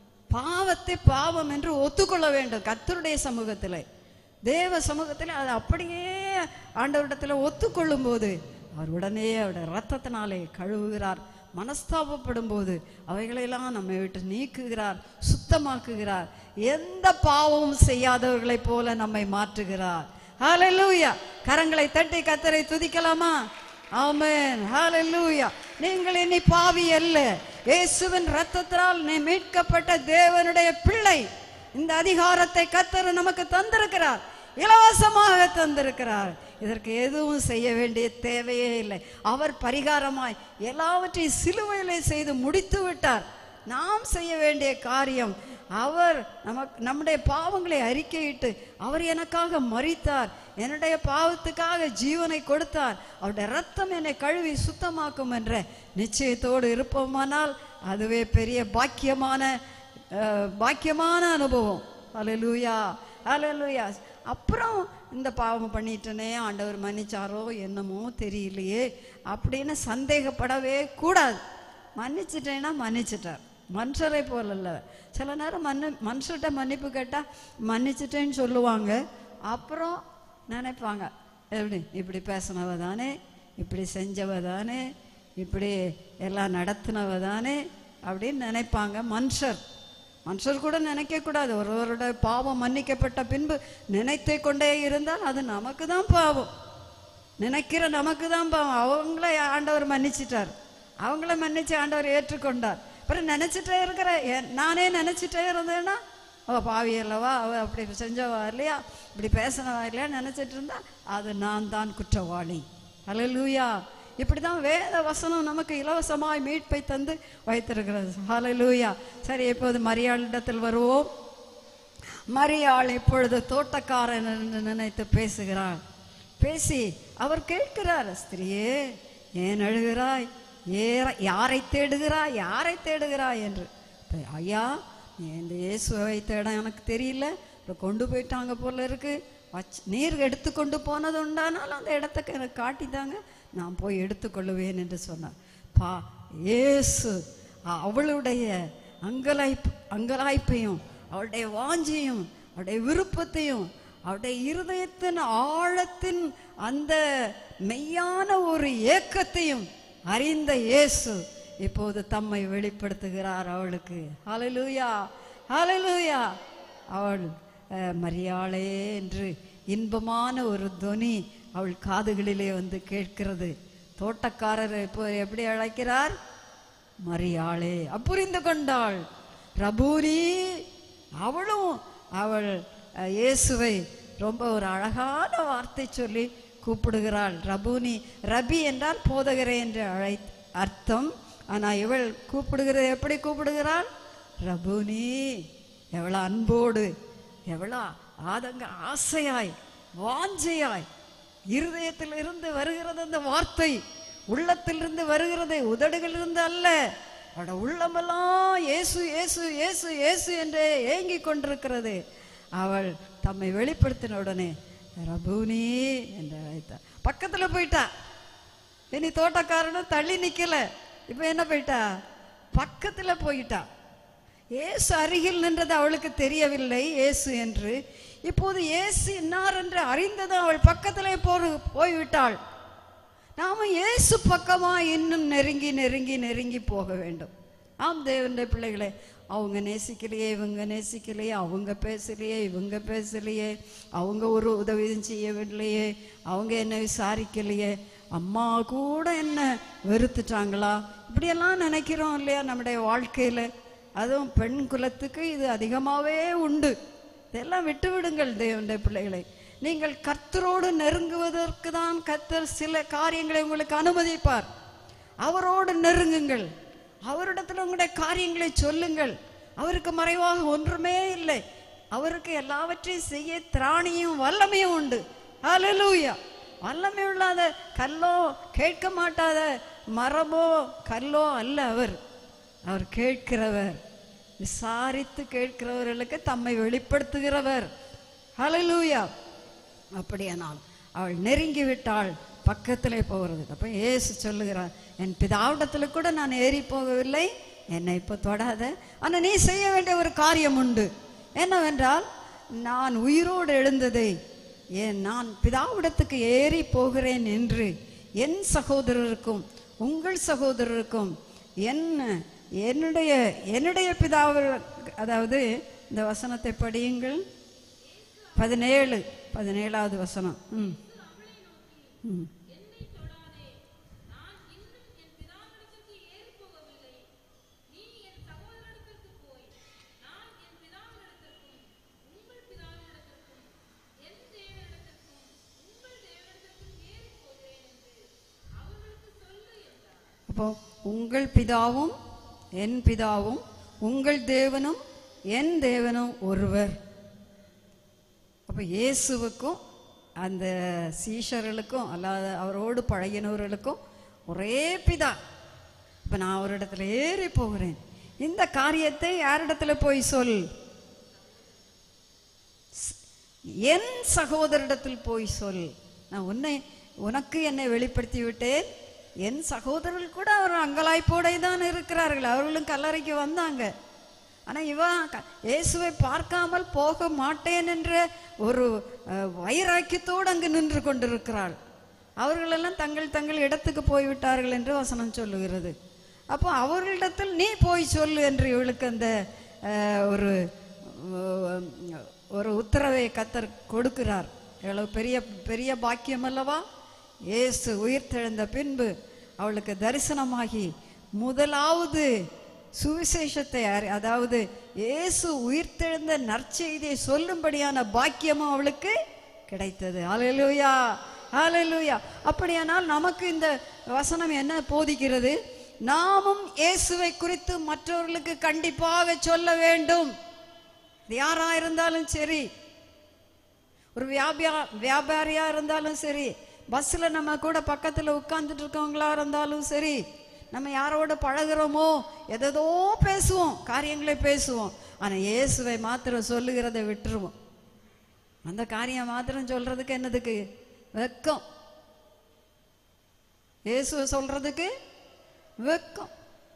பாவத்தை பாவம் என்று ஒத்துக்கொள்ள வேண்டும் கத்தருடைய சமூகத்தில் தேவ சமூகத்தில் அதை அப்படியே ஆண்டவரிடத்தில் ஒத்துக்கொள்ளும் போது அவர் உடனே அவருடைய ரத்தத்தினாலே கழுவுகிறார் மனஸ்தாபப்படும் போது அவைகளையெல்லாம் நம்மை விட்டு நீக்குகிறார் சுத்தமாக்குகிறார் எந்த பாவமும் செய்யாதவர்களைப் போல நம்மை மாற்றுகிறார் ஹalleluya கரங்களை தட்டி கத்தரை துதிக்கலாமா ஆமென் ஹalleluya நீங்கள் இனி பாவி அல்ல இயேசுவின் ரத்தத்தினால் நீ மீட்கப்பட்ட தேவனுடைய பிள்ளை இந்த அதிகாரத்தை கத்தர் நமக்கு தந்திருக்கிறார் இலவசமாக தந்திருக்கிறார் இதற்கு எதுவும் செய்ய வேண்டிய தேவையே இல்லை அவர் பரிகாரமாய் எல்லாவற்றையும் சிலுவையிலே செய்து முடித்து விட்டார் நாம் செய்ய வேண்டிய காரியம் அவர் நமக்கு நம்முடைய பாவங்களை அறிக்கையிட்டு அவர் எனக்காக மறித்தார் என்னுடைய பாவத்துக்காக ஜீவனை கொடுத்தார் அவருடைய ரத்தம் என்னை கழுவி சுத்தமாக்கும் என்ற நிச்சயத்தோடு இருப்போமானால் அதுவே பெரிய பாக்கியமான அஹ், பாக்கியமான அனுபவம் அலலூயா அலலூயா அப்புறம் இந்த பாவம் பண்ணிட்டனே ஆண்டவர் மன்னிச்சாரோ என்னமோ தெரியலையே அப்படின்னு சந்தேகப்படவே கூடாது மன்னிச்சிட்டேன்னா மன்னிச்சிட்டார் மனுஷரை போல இல்ல சில நேரம் மன்னு மனுஷர்கிட்ட மன்னிப்பு கேட்டால் மன்னிச்சிட்டேன்னு சொல்லுவாங்க அப்புறம் நினைப்பாங்க எப்படி இப்படி பேசினவ தானே இப்படி செஞ்சவ தானே இப்படி எல்லாம் நடத்தினவ தானே அப்படின்னு நினைப்பாங்க மனுஷர் மனுஷர் கூட நினைக்கக்கூடாது ஒருவருடைய பாவம் மன்னிக்கப்பட்ட பின்பு நினைத்து கொண்டே இருந்தால் அது நமக்கு தான் பாவம் நினைக்கிற நமக்கு தான் பாவம் அவங்கள ஆண்டவர் மன்னிச்சிட்டார் அவங்கள மன்னிச்சு ஆண்டவர் ஏற்றுக்கொண்டார் அப்புறம் நினைச்சிட்டே இருக்கிற எ- நானே நினைச்சிட்டே இருந்தேன்னா அவ பாவி அல்லவா அவ அப்படி செஞ்சவா இல்லையா இப்படி பேசினவா இல்லையா நினைச்சிட்டு இருந்தா அது நான் தான் குற்றவாளி ஹalleluya இப்படி தான் வேத வசனம் நமக்கு இலவசமாய் மீட்பை தந்து வைத்திருக்கிறது ஹalleluya சரி இப்போது மரியாளிடத்தில் வருவோம் மரியாள் இப்பொழுது தோட்டக்காரன் என்று நினைத்து பேசுகிறாள் பேசி அவர் கேட்கிறார் ஸ்திரியே ஏன் அழுகிறாய் ஏற யாரை தேடுகிறாய் யாரை தேடுகிறாய் என்று இப்ப, ஐயா நீ இந்த இயேசுவை தேட எனக்கு தெரியல அப்புறம் கொண்டு போயிட்டாங்க போல இருக்கு வச்சு நீர் எடுத்து கொண்டு போனது உண்டானாலும் அந்த இடத்துக்கு எனக்கு காட்டித்தாங்க நான் போய் எடுத்துக்கொள்ளுவேன் என்று சொன்னார் பா இயேசு அவளுடைய அங்கலாய்ப்பு அங்கலாய்ப்பையும் அவளுடைய வாஞ்சியும் அவளுடைய விருப்பத்தையும் அவருடைய இருதயத்தின் ஆழத்தின் அந்த மெய்யான ஒரு ஏக்கத்தையும் அறிந்த இயேசு இப்போது தம்மை வெளிப்படுத்துகிறார் அவளுக்கு ஹalleluya ஹalleluya அவள் அஹ், மரியாளே என்று இன்பமான ஒரு தொனி அவள் காதுகளிலே வந்து கேட்கிறது தோட்டக்காரர் இப்போ எப்படி அழைக்கிறார் மரியாளே புரிந்து கொண்டாள் ரபூரி அவளும் அவள் அஹ், இயேசுவை ரொம்ப ஒரு அழகான வார்த்தை சொல்லி கூப்பிடுகிறாள் ரபூனி ரபி என்றால் போதகரே என்று அழை அர்த்தம் ஆனா இவள் கூப்பிடுகிறது எப்படி கூப்பிடுகிறாள் ரபூனி எவ்வளோ அன்போடு எவ்வளோ ஆதங்க ஆசையாய் வாஞ்சையாய் இருதயத்தில் இருந்து வருகிறது அந்த வார்த்தை உள்ளத்திலிருந்து வருகிறது உதடுகளிலிருந்து அல்ல அவட உள்ளமெல்லாம் இயேசு இயேசு இயேசு இயேசு என்றே ஏங்கிக் கொண்டிருக்கிறது அவள் தம்மை வெளிப்படுத்தின உடனே ரபூனி என்று அழைத்தார் பக்கத்துல போயிட்டா இனி தோட்டக்காரனும் தள்ளி நிக்கல இப்ப என்ன போயிட்டா பக்கத்துல போயிட்டா இயேசு அருகில் நின்றது அவளுக்கு தெரியவில்லை இயேசு என்று இப்போது இயேசு இன்னார் என்று அறிந்ததும் அவள் பக்கத்திலே போரு போய்விட்டாள் நாம இயேசு பக்கமா இன்னும் நெருங்கி நெருங்கி நெருங்கி போக வேண்டும் ஆம் தேவனுடைய பிள்ளைகளே அவங்க நேசிக்கலையே இவங்க நேசிக்கலையே அவங்க பேசலையே இவங்க பேசலையே அவங்க ஒரு உதவியும் செய்யவில்லையே அவங்க என்ன விசாரிக்கலையே அம்மா கூட என்ன வெறுத்துட்டாங்களா இப்படியெல்லாம் நினைக்கிறோம் இல்லையா நம்முடைய வாழ்க்கையில அதுவும் பெண் குலத்துக்கு இது அதிகமாகவே உண்டு இதெல்லாம் விட்டு விடுங்கள் தேவனுடைய பிள்ளைகளை நீங்கள் கர்த்தரோடு நெருங்குவதற்கு தான் கர்த்தர் சில காரியங்களை உங்களுக்கு அனுமதிப்பார் அவரோடு நெருங்குங்கள் அவரிடத்தில் உங்களுடைய காரியங்களை சொல்லுங்கள் அவருக்கு மறைவாக ஒன்றுமே இல்லை அவருக்கு எல்லாவற்றையும் செய்ய திராணியும் வல்லமையும் உண்டு ஹalleluya வல்லமை இல்லாத கல்லோ கேட்க மாட்டாத மரபோ கல்லோ அல்ல அவர் அவர் கேட்கிறவர் விசாரித்து கேட்கிறவர்களுக்கு தம்மை வெளிப்படுத்துகிறவர் ஹalleluya அப்படியானால் அவள் நெருங்கி விட்டாள் பக்கத்திலே போகிறது அப்போ ஏசு சொல்லுகிறார் என் பிதாவிடத்தில் கூட நான் ஏறி போகவில்லை என்னை இப்போ தொடாத ஆனால் நீ செய்ய வேண்டிய ஒரு காரியம் உண்டு என்னவென்றால் நான் உயிரோடு எழுந்ததை ஏன் நான் பிதாவிடத்துக்கு ஏறி போகிறேன் என்று என் சகோதரருக்கும் உங்கள் சகோதரருக்கும் என்ன என்னுடைய என்னுடைய பிதாவில் அதாவது இந்த வசனத்தை படியுங்கள் பதினேழு பதினேழாவது வசனம் ம் ம் அப்போ உங்கள் பிதாவும் என் பிதாவும் உங்கள் தேவனும் என் தேவனும் ஒருவர் அப்போ இயேசுவுக்கும் அந்த சீஷர்களுக்கும் அல்லாத அவரோடு பழகினவர்களுக்கும் ஒரே பிதா இப்போ நான் அவரிடத்துல ஏறி போகிறேன் இந்த காரியத்தை யாரிடத்துல போய் சொல் என் சகோதரிடத்தில் போய் சொல் நான் உன்னை உனக்கு என்னை வெளிப்படுத்தி விட்டேன் என் சகோதரர்கள் கூட அவர் அங்கலாய்ப்போடே தான் இருக்கிறார்கள் அவர்களும் கல்லறைக்கு வந்தாங்க ஆனா இவன் க- இயேசுவை பார்க்காமல் போக மாட்டேன் என்ற ஒரு அஹ், வைராக்கியத்தோடு அங்கு நின்று கொண்டிருக்கிறாள் அவர்களெல்லாம் தங்கள் தங்கள் இடத்துக்கு போய்விட்டார்கள் என்று வசனம் சொல்லுகிறது அப்போ அவர்களிடத்தில் நீ போய் சொல்லு என்று இவளுக்கு அந்த அஹ், ஒரு அஹ், ஒரு உத்தரவை கத்தர் கொடுக்கிறார் எவ்வளவு பெரிய பெரிய பாக்கியம் அல்லவா இயேசு உயிர்த்தெழுந்த பின்பு அவளுக்கு தரிசனமாகி முதலாவது சுவிசேஷத்தை அறி- அதாவது இயேசு உயிர்த்தெழுந்த நற்செய்தியை சொல்லும்படியான பாக்கியமும் அவளுக்கு கிடைத்தது ஹalleluya ஹalleluya அப்படியானால் நமக்கு இந்த வசனம் என்ன போதிக்கிறது நாமும் இயேசுவை குறித்து மற்றவர்களுக்கு கண்டிப்பாக சொல்ல வேண்டும் இது யாரா இருந்தாலும் சரி ஒரு வியாபியா வியாபாரியா இருந்தாலும் சரி பஸ்ஸில் நம்ம கூட பக்கத்தில் உட்கார்ந்துட்டு இருக்கவங்களா இருந்தாலும் சரி நம்ம யாரோட பழகுறோமோ எதோ பேசுவோம் காரியங்களை பேசுவோம் ஆனால் இயேசுவை மாத்திரம் சொல்லுகிறதை விட்டுருவோம் அந்த காரியம் மாத்திரம் சொல்றதுக்கு என்னதுக்கு வெக்கம் இயேசுவை சொல்றதுக்கு வெக்கம்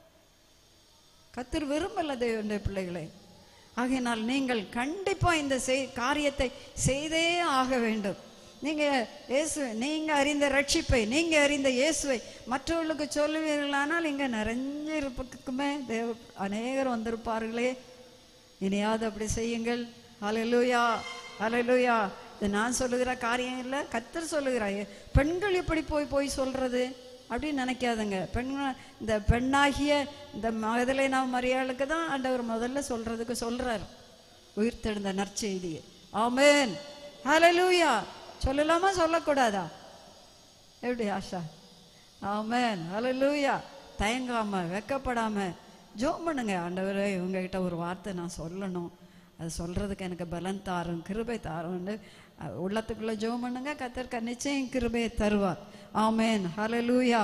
கத்தர் விரும்பல தேவனுடைய பிள்ளைகளை ஆகையினால் நீங்கள் கண்டிப்பா இந்த செய் காரியத்தை செய்தே ஆக வேண்டும் நீங்க இயேசு நீங்க அறிந்த ரட்சிப்பை நீங்க அறிந்த இயேசுவை மற்றவர்களுக்கு சொல்லுவீர்களானால் இங்க நிறைஞ்சிருப்புக்குமே தேவ அநேகர் வந்திருப்பார்களே இனியாவது அப்படி செய்யுங்கள் ஹalleluya ஹalleluya இது நான் சொல்லுகிற காரியம் இல்லை கத்தர் சொல்லுகிறாய் பெண்கள் எப்படி போய் போய் சொல்றது அப்படின்னு நினைக்காதுங்க பெண்கள் இந்த பெண்ணாகிய இந்த மகதலை நாம் மரியாளுக்கு தான் ஆண்டவர் முதல்ல சொல்றதுக்கு சொல்றார் உயிர்த்தெழுந்த நற்செய்தியை ஆமென் ஹalleluya சொல்லலாமா சொல்லக்கூடாதா எப்படி ஆஷா ஆமென் ஹalleluya தயங்காம வெக்கப்படாம ஜோம் பண்ணுங்க ஆண்டவரே இவங்ககிட்ட ஒரு வார்த்தை நான் சொல்லணும் அது சொல்றதுக்கு எனக்கு பலன் தாரும் கிருபை தாரும்னு அஹ், உள்ளத்துக்குள்ள ஜோம் பண்ணுங்க கத்தர்க்க நிச்சயம் கிருபையை தருவார் ஆமென் ஹalleluya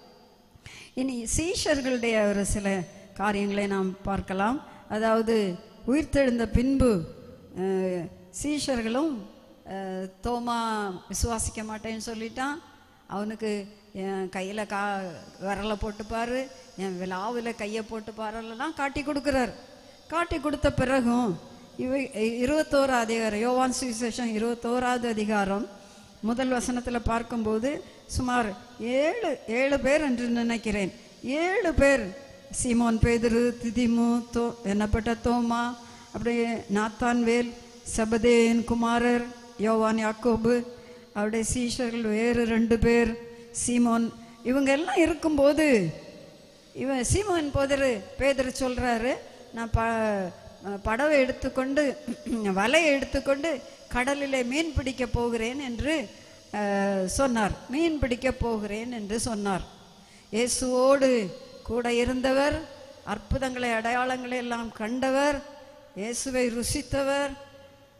இனி சீஷர்களுடைய ஒரு சில காரியங்களை நாம் பார்க்கலாம் அதாவது உயிர்த்தெழுந்த பின்பு அஹ், சீஷர்களும் அஹ், தோமா விசுவாசிக்க மாட்டேன்னு சொல்லிட்டான் அவனுக்கு என் கையில் கா விரலை போட்டு பாரு என் விழாவில் கையை போட்டு பாருலாம் காட்டி கொடுக்குறார் காட்டி கொடுத்த பிறகும் இவை இருபத்தோரா அதிகாரம் யோவான் சுவிசேஷம் இருபத்தோராவது அதிகாரம் முதல் வசனத்தில் பார்க்கும்போது சுமார் ஏழு ஏழு பேர் என்று நினைக்கிறேன் ஏழு பேர் சீமோன் பேதுரு திதிமு தோ என்னப்பட்ட தோமா அப்படியே நாத்தான்வேல் சபதேன் குமாரர் யோவான் யாக்கோபு அவருடைய சீஷர்கள் வேறு ரெண்டு பேர் சீமோன் இவங்க எல்லாம் இருக்கும்போது இவன் சீமோன் போதரு பேதர் சொல்றாரு நான் ப படவை எடுத்துக்கொண்டு வலையை எடுத்துக்கொண்டு கடலிலே மீன் பிடிக்க போகிறேன் என்று அஹ், சொன்னார் மீன் பிடிக்க போகிறேன் என்று சொன்னார் இயேசுவோடு கூட இருந்தவர் அற்புதங்களை அடையாளங்களை எல்லாம் கண்டவர் இயேசுவை ருசித்தவர்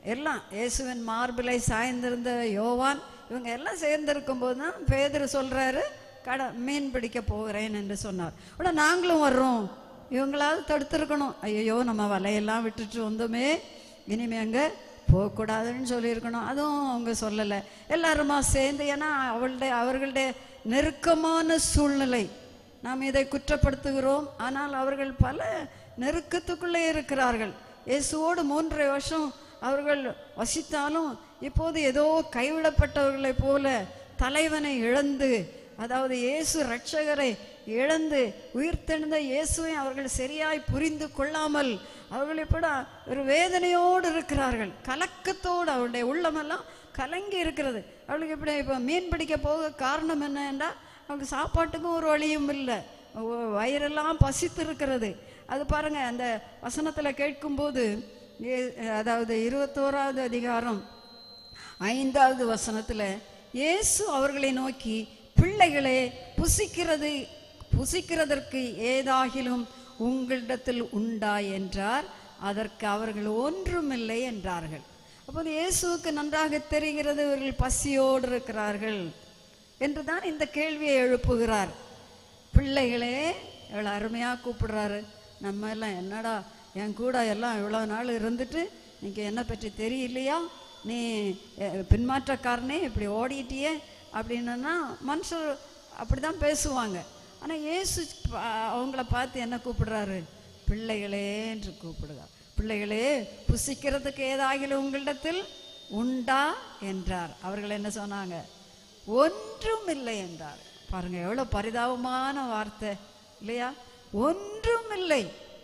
எல்லாம் இயேசுவின் மார்பிலை சாய்ந்திருந்த யோவான் இவங்க எல்லாம் சேர்ந்திருக்கும் போது தான் பேதர் சொல்றாரு கட மீன் பிடிக்க போகிறேன் என்று சொன்னார் உடனே நாங்களும் வர்றோம் இவங்களாவது தடுத்திருக்கணும் ஐயோ நம்ம வலையெல்லாம் விட்டுட்டு வந்தோமே இனிமே அங்கே போகக்கூடாதுன்னு சொல்லியிருக்கணும் அதுவும் அவங்க சொல்லலை எல்லாருமா சேர்ந்து ஏன்னா அவளுடைய அவர்களுடைய நெருக்கமான சூழ்நிலை நாம் இதை குற்றப்படுத்துகிறோம் ஆனால் அவர்கள் பல நெருக்கத்துக்குள்ளே இருக்கிறார்கள் இயேசுவோடு மூன்றரை வருஷம் அவர்கள் வசித்தாலும் இப்போது ஏதோ கைவிடப்பட்டவர்களைப் போல தலைவனை இழந்து அதாவது இயேசு ரட்சகரை இழந்து உயிர்த்தெழுந்த இயேசுவை அவர்கள் சரியாய் புரிந்து கொள்ளாமல் அவர்கள் இப்பட ஒரு வேதனையோடு இருக்கிறார்கள் கலக்கத்தோடு அவருடைய உள்ளமெல்லாம் கலங்கி இருக்கிறது அவளுக்கு இப்படி இப்போ மீன் பிடிக்க போக காரணம் என்ன என்றால் அவங்களுக்கு சாப்பாட்டுக்கும் ஒரு வழியும் இல்லை வ- வயிறெல்லாம் பசித்து இருக்கிறது அது பாருங்க அந்த வசனத்தில் கேட்கும்போது ஏ- அதாவது இருபத்தோராவது அதிகாரம் ஐந்தாவது வசனத்துல இயேசு அவர்களை நோக்கி பிள்ளைகளே புசிக்கிறது புசிக்கிறதற்கு ஏதாகிலும் உங்களிடத்தில் உண்டா என்றார் அதற்கு அவர்கள் ஒன்றுமில்லை என்றார்கள் அப்போது இயேசுவுக்கு நன்றாக தெரிகிறது இவர்கள் பசியோடு இருக்கிறார்கள் என்றுதான் இந்த கேள்வியை எழுப்புகிறார் பிள்ளைகளே எவ்வளோ அருமையாக கூப்பிடுறாரு நம்ம எல்லாம் என்னடா என் கூட எல்லாம் இவ்வளோ நாள் இருந்துட்டு இன்னைக்கு என்னை பற்றி தெரியலையா நீ அஹ், பின்மாற்றக்காரனே இப்படி ஓடிட்டியே அப்படின்னா மனுஷர் அப்படி தான் பேசுவாங்க ஆனால் இயேசு பா- அவங்கள பார்த்து என்ன கூப்பிடுறாரு பிள்ளைகளே என்று கூப்பிடுகிறார் பிள்ளைகளே புசிக்கிறதுக்கு ஏதாகிலும் உங்களிடத்தில் உண்டா என்றார் அவர்கள் என்ன சொன்னாங்க ஒன்றும் இல்லை என்றார் பாருங்க எவ்வளவு பரிதாபமான வார்த்தை இல்லையா ஒன்றும் இல்லை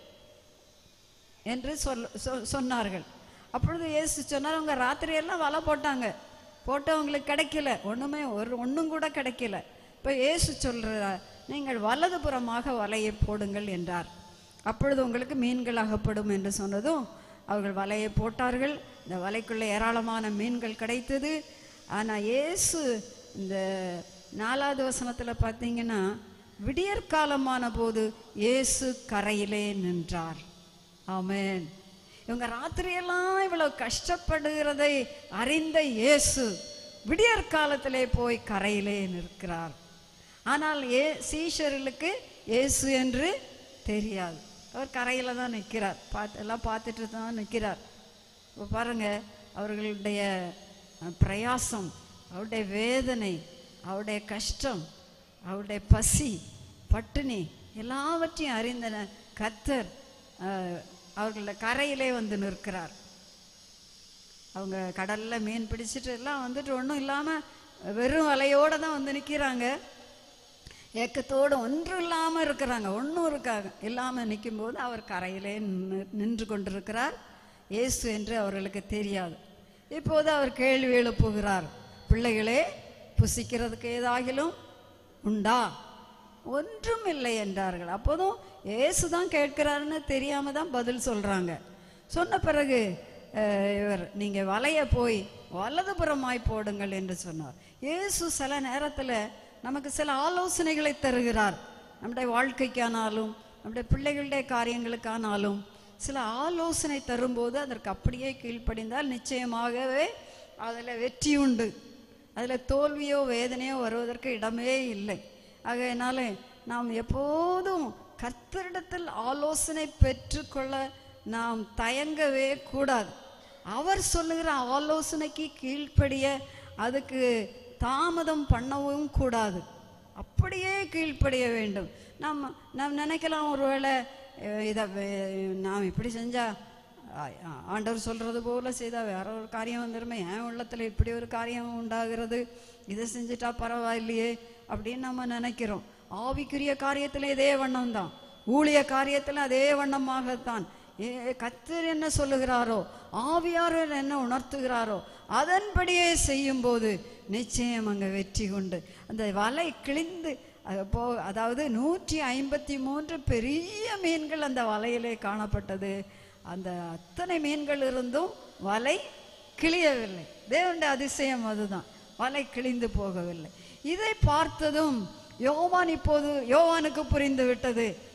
என்று சொல் சொ- சொன்னார்கள் அப்பொழுது இயேசு சொன்னார் அவங்க ராத்திரியெல்லாம் வலை போட்டாங்க போட்டு அவங்களுக்கு கிடைக்கல ஒண்ணுமே ஒரு ஒண்ணும் கூட கிடைக்கல இப்போ இயேசு சொல்றார் நீங்கள் வலதுபுறமாக வலையை போடுங்கள் என்றார் அப்பொழுது உங்களுக்கு மீன்கள் அகப்படும் என்று சொன்னதும் அவர்கள் வலையை போட்டார்கள் இந்த வலைக்குள்ள ஏராளமான மீன்கள் கிடைத்தது ஆனா இயேசு இந்த நாலாவது வசனத்துல பார்த்தீங்கன்னா விடியற்காலமான போது இயேசு கரையிலே நின்றார் ஆமென் இவங்க ராத்திரியெல்லாம் இவ்வளவு கஷ்டப்படுகிறதை அறிந்த இயேசு விடியற் காலத்திலே போய் கரையிலே நிற்கிறார் ஆனால் ஏ சீஷர்களுக்கு இயேசு என்று தெரியாது அவர் கரையில தான் நிற்கிறார் பார்த்து எல்லாம் பார்த்துட்டு தான் நிற்கிறார் இப்போ பாருங்க அவர்களுடைய அஹ், பிரயாசம் அவருடைய வேதனை அவருடைய கஷ்டம் அவருடைய பசி பட்டினி எல்லாவற்றையும் அறிந்தன கத்தர் அஹ், அவர்களுடைய கரையிலே வந்து நிற்கிறார் அவங்க கடல்ல மீன் பிடிச்சிட்டு எல்லாம் வந்துட்டு ஒன்றும் இல்லாம வெறும் வலையோட தான் வந்து நிற்கிறாங்க ஏக்கத்தோடு ஒன்றும் இல்லாம இருக்கிறாங்க ஒன்றும் இருக்காங்க இல்லாம நிக்கும்போது அவர் கரையிலே நின்று நின்று கொண்டிருக்கிறார் இயேசு என்று அவர்களுக்கு தெரியாது இப்போது அவர் கேள்வி எழுப்புகிறார் பிள்ளைகளே புசிக்கிறதுக்கு ஏதாகிலும் உண்டா ஒன்றும் இல்லை என்றார்கள் அப்போதும் இயேசு தான் கேட்கிறாருன்னு தெரியாம தான் பதில் சொல்றாங்க சொன்ன பிறகு அஹ், இவர் நீங்க வலைய போய் வலதுபுறமாய் போடுங்கள் என்று சொன்னார் இயேசு சில நேரத்துல நமக்கு சில ஆலோசனைகளை தருகிறார் நம்முடைய வாழ்க்கைக்கானாலும் நம்முடைய பிள்ளைகளுடைய காரியங்களுக்கானாலும் சில ஆலோசனை தரும்போது அதற்கு அப்படியே கீழ்ப்படிந்தால் நிச்சயமாகவே அதில் வெற்றி உண்டு அதில் தோல்வியோ வேதனையோ வருவதற்கு இடமே இல்லை ஆகையினால நாம் எப்போதும் கர்த்தரிடத்தில் ஆலோசனை பெற்றுக்கொள்ள நாம் தயங்கவே கூடாது அவர் சொல்லுகிற ஆலோசனைக்கு கீழ்ப்படிய அதுக்கு தாமதம் பண்ணவும் கூடாது அப்படியே கீழ்ப்படிய வேண்டும் நம்ம நாம் நினைக்கலாம் ஒருவேளை அஹ், இதை வே- நாம் இப்படி செஞ்சா ஆ- ஆ- ஆண்டவர் சொல்றது போல செய்தா வேற ஒரு காரியம் வந்துருமே என் உள்ளத்துல இப்படி ஒரு காரியம் உண்டாகிறது இதை செஞ்சுட்டா பரவாயில்லையே அப்படின்னு நம்ம நினைக்கிறோம் ஆவிக்குரிய காரியத்துல இதே வண்ணம் தான் ஊழிய காரியத்துல அதே வண்ணமாகத்தான் ஏ கத்தர் என்ன சொல்லுகிறாரோ ஆவியாரர் என்ன உணர்த்துகிறாரோ அதன்படியே செய்யும்போது நிச்சயம் அங்க வெற்றி கொண்டு அந்த வலை கிழிந்து அது போ அதாவது நூற்றி ஐம்பத்தி மூன்று பெரிய மீன்கள் அந்த வலையிலே காணப்பட்டது அந்த அத்தனை மீன்கள் இருந்தும் வலை கிழியவில்லை தேவனுடைய அதிசயம் அதுதான் வலை கிழிந்து போகவில்லை இதை பார்த்ததும் யோவான் இப்போது யோவானுக்கு புரிந்து விட்டது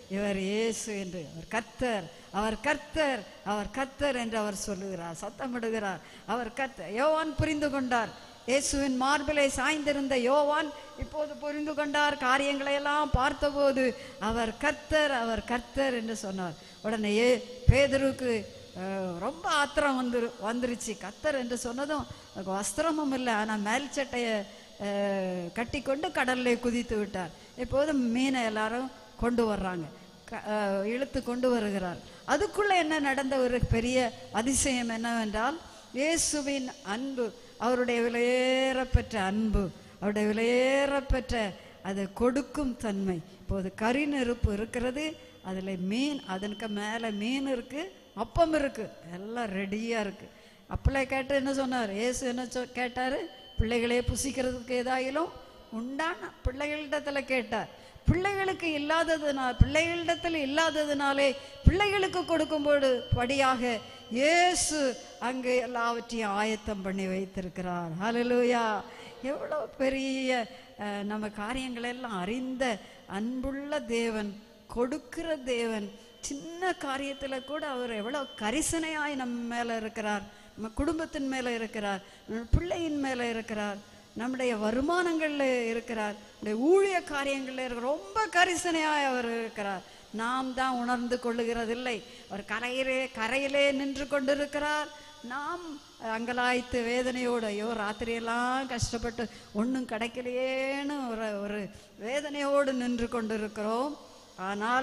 இவர் இயேசு என்று அவர் கர்த்தர் அவர் கர்த்தர் அவர் கர்த்தர் என்று அவர் சொல்லுகிறார் சத்தமிடுகிறார் அவர் கர்த்தர் யோவான் புரிந்து கொண்டார் இயேசுவின் மார்பிலை சாய்ந்திருந்த யோவான் இப்போது புரிந்து கொண்டார் காரியங்களை எல்லாம் பார்த்தபோது அவர் கர்த்தர் அவர் கர்த்தர் என்று சொன்னார் உடனே ஏ- பேதுருக்கு அஹ், ரொம்ப ஆத்திரம் வந்து வந்துருச்சு கர்த்தர் என்று சொன்னதும் அதுக்கு வஸ்திரமும் இல்லை ஆனால் மேல் சட்டையை அஹ், கட்டிக்கொண்டு கடல்லே குதித்து விட்டார் இப்போது மீனை எல்லாரும் கொண்டு வர்றாங்க க- அஹ், இழுத்து கொண்டு வருகிறார் அதுக்குள்ள என்ன நடந்த ஒரு பெரிய அதிசயம் என்னவென்றால் இயேசுவின் அன்பு அவருடைய விலையேறப்பெற்ற அன்பு அவருடைய விலையேறப்பெற்ற அது கொடுக்கும் தன்மை இப்போது கறி நெருப்பு இருக்கிறது அதில் மீன் அதற்கு மேலே மீன் இருக்கு அப்பம் இருக்கு எல்லாம் ரெடியாக இருக்கு அப்பளை கேட்டு என்ன சொன்னார் இயேசு என்ன சொ கேட்டார் பிள்ளைகளே புசிக்கிறதுக்கு ஏதாயிலும் உண்டான பிள்ளைகளிடத்துல கேட்டார் பிள்ளைகளுக்கு இல்லாததுனால் பிள்ளைகளிடத்தில் இல்லாததுனாலே பிள்ளைகளுக்கு கொடுக்கும்போது படியாக இயேசு அங்கு எல்லாவற்றையும் ஆயத்தம் பண்ணி வைத்திருக்கிறார் ஹalleluya எவ்வளோ பெரிய அஹ், நம்ம காரியங்கள் எல்லாம் அறிந்த அன்புள்ள தேவன் கொடுக்கிற தேவன் சின்ன காரியத்தில் கூட அவர் எவ்வளோ கரிசனையாய் நம்ம மேலே இருக்கிறார் நம்ம குடும்பத்தின் மேலே இருக்கிறார் நம்ம பிள்ளையின் மேலே இருக்கிறார் நம்முடைய வருமானங்களில் இருக்கிறார் நம்முடைய ஊழிய காரியங்களில் இருக்கிற ரொம்ப கரிசனையாய் அவர் இருக்கிறார் நாம் தான் உணர்ந்து கொள்ளுகிறதில்லை அவர் கரையிலே கரையிலே நின்று கொண்டிருக்கிறார் நாம் அங்கலாய்த்து வேதனையோடு ஐயோ ராத்திரியெல்லாம் கஷ்டப்பட்டு ஒன்றும் கிடைக்கலையேன்னு ஒரு ஒரு வேதனையோடு நின்று கொண்டிருக்கிறோம் ஆனால்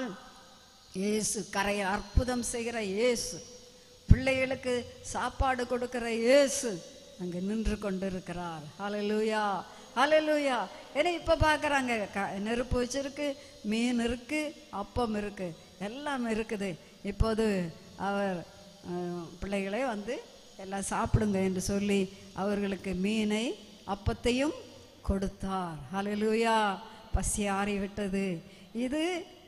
இயேசு கரையை அற்புதம் செய்கிற இயேசு பிள்ளைகளுக்கு சாப்பாடு கொடுக்கிற இயேசு அங்கே நின்று கொண்டிருக்கிறார் ஹalleluya ஹalleluya ஏன்னா இப்போ பார்க்குறாங்க க நெருப்பு வச்சிருக்கு மீன் இருக்கு அப்பம் இருக்கு எல்லாம் இருக்குது இப்போது அவர் அஹ், பிள்ளைகளே வந்து எல்லாம் சாப்பிடுங்க என்று சொல்லி அவர்களுக்கு மீனை அப்பத்தையும் கொடுத்தார் ஹalleluya பசி ஆறிவிட்டது இது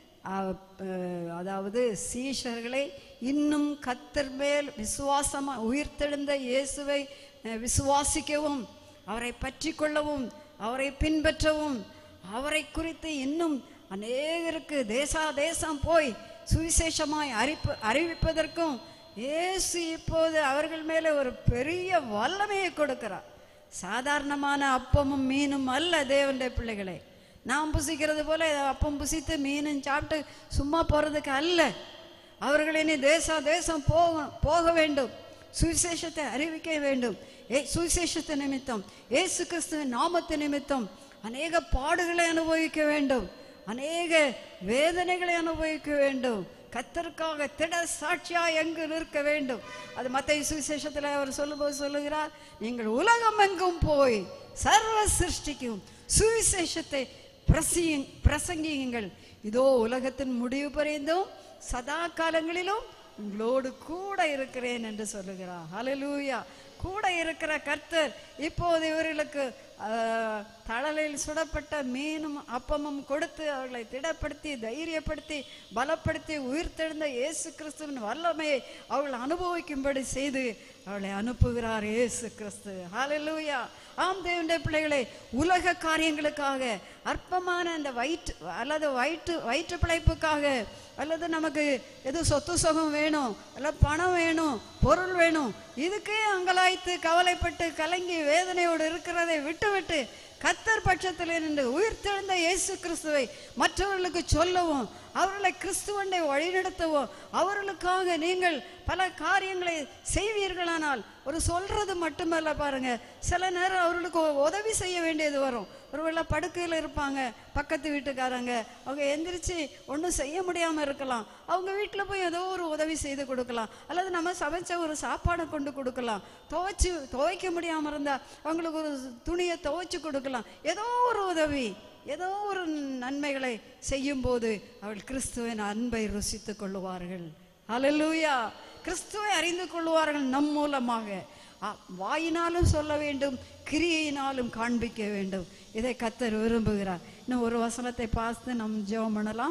அவ- அஹ் அதாவது சீஷர்களை இன்னும் கத்தர் மேல் விசுவாசமா உயிர்த்தெழுந்த இயேசுவை அஹ், விசுவாசிக்கவும் அவரை பற்றி கொள்ளவும் அவரை பின்பற்றவும் அவரை குறித்து இன்னும் அநேகருக்கு தேசா தேசம் போய் சுவிசேஷமாய் அறிப்பு அறிவிப்பதற்கும் இயேசு இப்போது அவர்கள் மேலே ஒரு பெரிய வல்லமையை கொடுக்கிறார் சாதாரணமான அப்பமும் மீனும் அல்ல தேவனுடைய பிள்ளைகளே நாம் புசிக்கிறது போல அப்பம் புசித்து மீனும் சாப்பிட்டு சும்மா போறதுக்கு அல்ல அவர்கள் இனி தேச தேசம் போக போக வேண்டும் சுவிசேஷத்தை அறிவிக்க வேண்டும் ஏ சுவிசேஷத்தை நிமித்தம் இயேசு கிறிஸ்துவின் நாமத்தை நிமித்தம் அநேக பாடுகளை அனுபவிக்க வேண்டும் அநேக வேதனைகளை அனுபவிக்க வேண்டும் கத்தருக்காக திட சாட்சியா எங்கு நிற்க வேண்டும் அது மத்திய சுவிசேஷத்தில் அவர் சொல்லும்போது சொல்லுகிறார் நீங்கள் உலகம் எங்கும் போய் சர்வ சிருஷ்டிக்கும் சுவிசேஷத்தை பிரசியும் பிரசங்கியுங்கள் இதோ உலகத்தின் முடிவு பரிந்தும் சதா காலங்களிலும் உங்களோடு கூட இருக்கிறேன் என்று சொல்லுகிறார் ஹalleluya கூட இருக்கிற கர்த்தர் இப்போது இவர்களுக்கு ஆஹ், தழலில் சுடப்பட்ட மீனும் அப்பமும் கொடுத்து அவர்களை திடப்படுத்தி தைரியப்படுத்தி பலப்படுத்தி உயிர்த்தெழுந்த இயேசு கிறிஸ்துவின் வல்லமையை அவர்கள் அனுபவிக்கும்படி செய்து அவளை அனுப்புகிறார் இயேசு கிறிஸ்து ஹalleluya ஆம் தேவனுடைய பிள்ளைகளே உலக காரியங்களுக்காக அற்பமான அந்த வயிற்று அல்லது வயிற்று வயிற்று பிழைப்புக்காக அல்லது நமக்கு எது சொத்து சுகம் வேணும் அல்ல பணம் வேணும் பொருள் வேணும் இதுக்கே அங்கலாய்த்து கவலைப்பட்டு கலங்கி வேதனையோடு இருக்கிறதை விட்டுவிட்டு கத்தர் பட்சத்தில் நின்று உயிர்த்தெழுந்த இயேசு கிறிஸ்துவை மற்றவர்களுக்கு சொல்லவும் அவர்களை கிறிஸ்துவண்டை வழிநடத்தவும் அவர்களுக்காக நீங்கள் பல காரியங்களை செய்வீர்களானால் ஒரு சொல்றது மட்டுமல்ல பாருங்க சில நேரம் அவர்களுக்கு உதவி செய்ய வேண்டியது வரும் ஒருவேளை படுக்கையில் இருப்பாங்க பக்கத்து வீட்டுக்காரங்க அவங்க எந்திரிச்சு ஒன்றும் செய்ய முடியாமல் இருக்கலாம் அவங்க வீட்டில் போய் ஏதோ ஒரு உதவி செய்து கொடுக்கலாம் அல்லது நம்ம சமைச்ச ஒரு சாப்பாடை கொண்டு கொடுக்கலாம் துவைச்சு துவைக்க முடியாமல் இருந்தால் அவங்களுக்கு ஒரு துணியை துவைச்சு கொடுக்கலாம் ஏதோ ஒரு உதவி ஏதோ ஒரு நன்மைகளை செய்யும்போது அவள் கிறிஸ்துவின் அன்பை ருசித்துக் கொள்ளுவார்கள் ஹalleluya கிறிஸ்துவை அறிந்து கொள்வார்கள் நம் மூலமாக ஆ, வாயினாலும் சொல்ல வேண்டும் கிரியையினாலும் காண்பிக்க வேண்டும் இதை கத்தர் விரும்புகிறார் இன்னும் ஒரு வசனத்தை பார்த்து நம் ஜெபம் பண்ணலாம்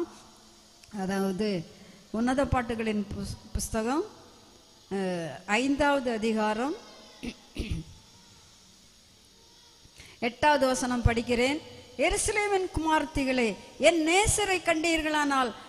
அதாவது உன்னத பாட்டுகளின் புஸ் புஸ்தகம் அஹ், ஐந்தாவது அதிகாரம் எட்டாவது வசனம் படிக்கிறேன் எருசலேமின் குமார்த்திகளே என் நேசரை கண்டீர்களானால்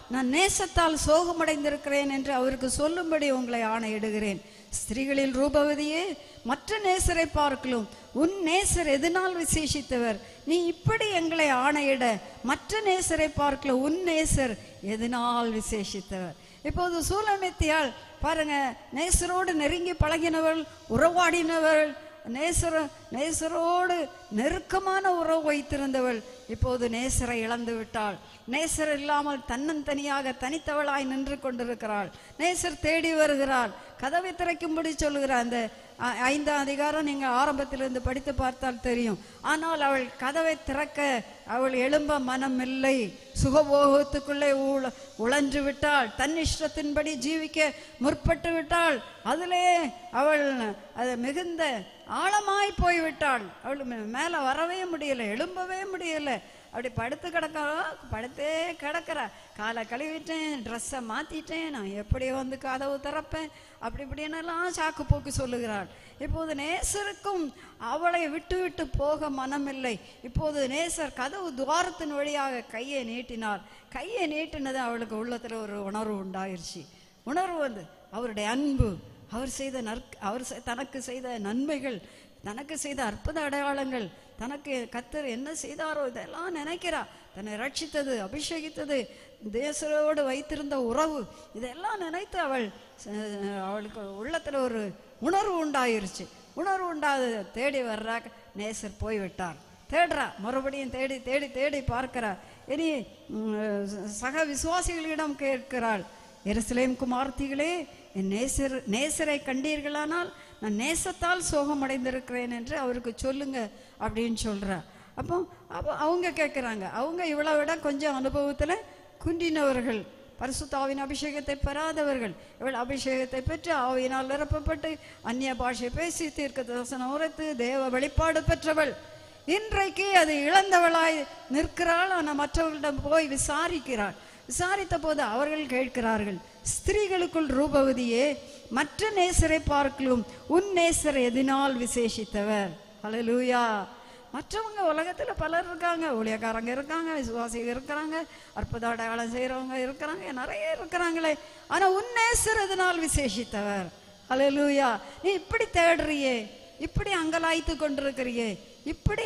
நான் நேசத்தால் சோகமடைந்திருக்கிறேன் என்று அவருக்கு சொல்லும்படி உங்களை ஆணையிடுகிறேன் ஸ்திரீகளில் ரூபவதியே மற்ற நேசரை பார்க்கலும் உன் நேசர் எதனால் விசேஷித்தவர் நீ இப்படி எங்களை ஆணையிட மற்ற நேசரை பார்க்கல உன் நேசர் எதனால் விசேஷித்தவர் இப்போது சூலமித்தியால் பாருங்க நேசரோடு நெருங்கி பழகினவள் உறவாடினவள் நேசர நேசரோடு நெருக்கமான உறவு வைத்திருந்தவள் இப்போது நேசரை இழந்து விட்டாள் நேசர் இல்லாமல் தன்னந்தனியாக தனித்தவளாய் நின்று கொண்டிருக்கிறாள் நேசர் தேடி வருகிறாள் கதவை திறக்கும்படி சொல்லுகிறார் அந்த அ- ஐந்தாம் அதிகாரம் நீங்க ஆரம்பத்திலிருந்து படித்து பார்த்தால் தெரியும் ஆனால் அவள் கதவை திறக்க அவள் எழும்ப மனம் இல்லை சுகபோகத்துக்குள்ளே உழ உழன்று விட்டாள் தன் இஷ்டத்தின்படி ஜீவிக்க முற்பட்டு விட்டாள் அதிலே அவள் அது மிகுந்த ஆழமாய் போய்விட்டாள் அவள் மே- மேல வரவே முடியல எழும்பவே முடியல அப்படி படுத்து கிடக்கிறா படுத்தே கிடக்கிறா காலை கழுவிட்டேன் ட்ரெஸ்ஸை மாத்திட்டேன் நான் எப்படி வந்து கதவு திறப்பேன் அப்படி இப்படின்னெல்லாம் சாக்கு போக்கு சொல்லுகிறாள் இப்போது நேசருக்கும் அவளை விட்டு விட்டு போக மனமில்லை இப்போது நேசர் கதவு துவாரத்தின் வழியாக கையை நீட்டினார் கையை நீட்டினது அவளுக்கு உள்ளத்துல ஒரு உணர்வு உண்டாயிருச்சு உணர்வு வந்து அவருடைய அன்பு அவர் செய்த நற் அவர் செ- தனக்கு செய்த நன்மைகள் தனக்கு செய்த அற்புத அடையாளங்கள் தனக்கு கத்தர் என்ன செய்தாரோ இதெல்லாம் நினைக்கிறா தன்னை ரட்சித்தது அபிஷேகித்தது தேசரோடு வைத்திருந்த உறவு இதெல்லாம் நினைத்து அவள் அஹ், அவளுக்கு உள்ளத்துல ஒரு உணர்வு உண்டாயிருச்சு உணர்வு உண்டாது தேடி வர்றா நேசர் போய்விட்டார் தேடுறா மறுபடியும் தேடி தேடி தேடி பார்க்கிறா இனி உம், சக விசுவாசிகளிடம் கேட்கிறாள் எருசலேம் குமார்த்திகளே என் நேசர் நேசரை கண்டீர்களானால் நான் நேசத்தால் சோகம் அடைந்திருக்கிறேன் என்று அவருக்கு சொல்லுங்க அப்படின்னு சொல்றா அப்போ அப்போ அவங்க கேட்குறாங்க அவங்க இவளை விட கொஞ்சம் அனுபவத்துல குன்றினவர்கள் பரிசுத்தாவின் அபிஷேகத்தை பெறாதவர்கள் இவள் அபிஷேகத்தை பெற்று ஆவியினால் நிரப்பப்பட்டு அந்நிய பாஷை பேசி தீர்க்க தரிசனம் உரைத்து தேவ வெளிப்பாடு பெற்றவள் இன்றைக்கு அது இழந்தவளாய் நிற்கிறாள் ஆனால் மற்றவர்களிடம் போய் விசாரிக்கிறாள் விசாரித்த போது அவர்கள் கேட்கிறார்கள் ஸ்திரீகளுக்குள் ரூபவதியே மற்ற நேசரை பார்க்கலும் உன் நேசர் எதினால் விசேஷித்தவர் ஹalleluya மற்றவங்க உலகத்துல பலர் இருக்காங்க ஊழியக்காரங்க இருக்காங்க விசுவாசிகள் இருக்கிறாங்க அற்புத அடையாளம் செய்றவங்க இருக்கிறாங்க நிறைய இருக்கிறாங்களே ஆனா உன் நேசர் எதனால் விசேஷித்தவர் ஹalleluya நீ இப்படி தேடுறியே இப்படி அங்கலாய்த்து கொண்டிருக்கிறியே இப்படி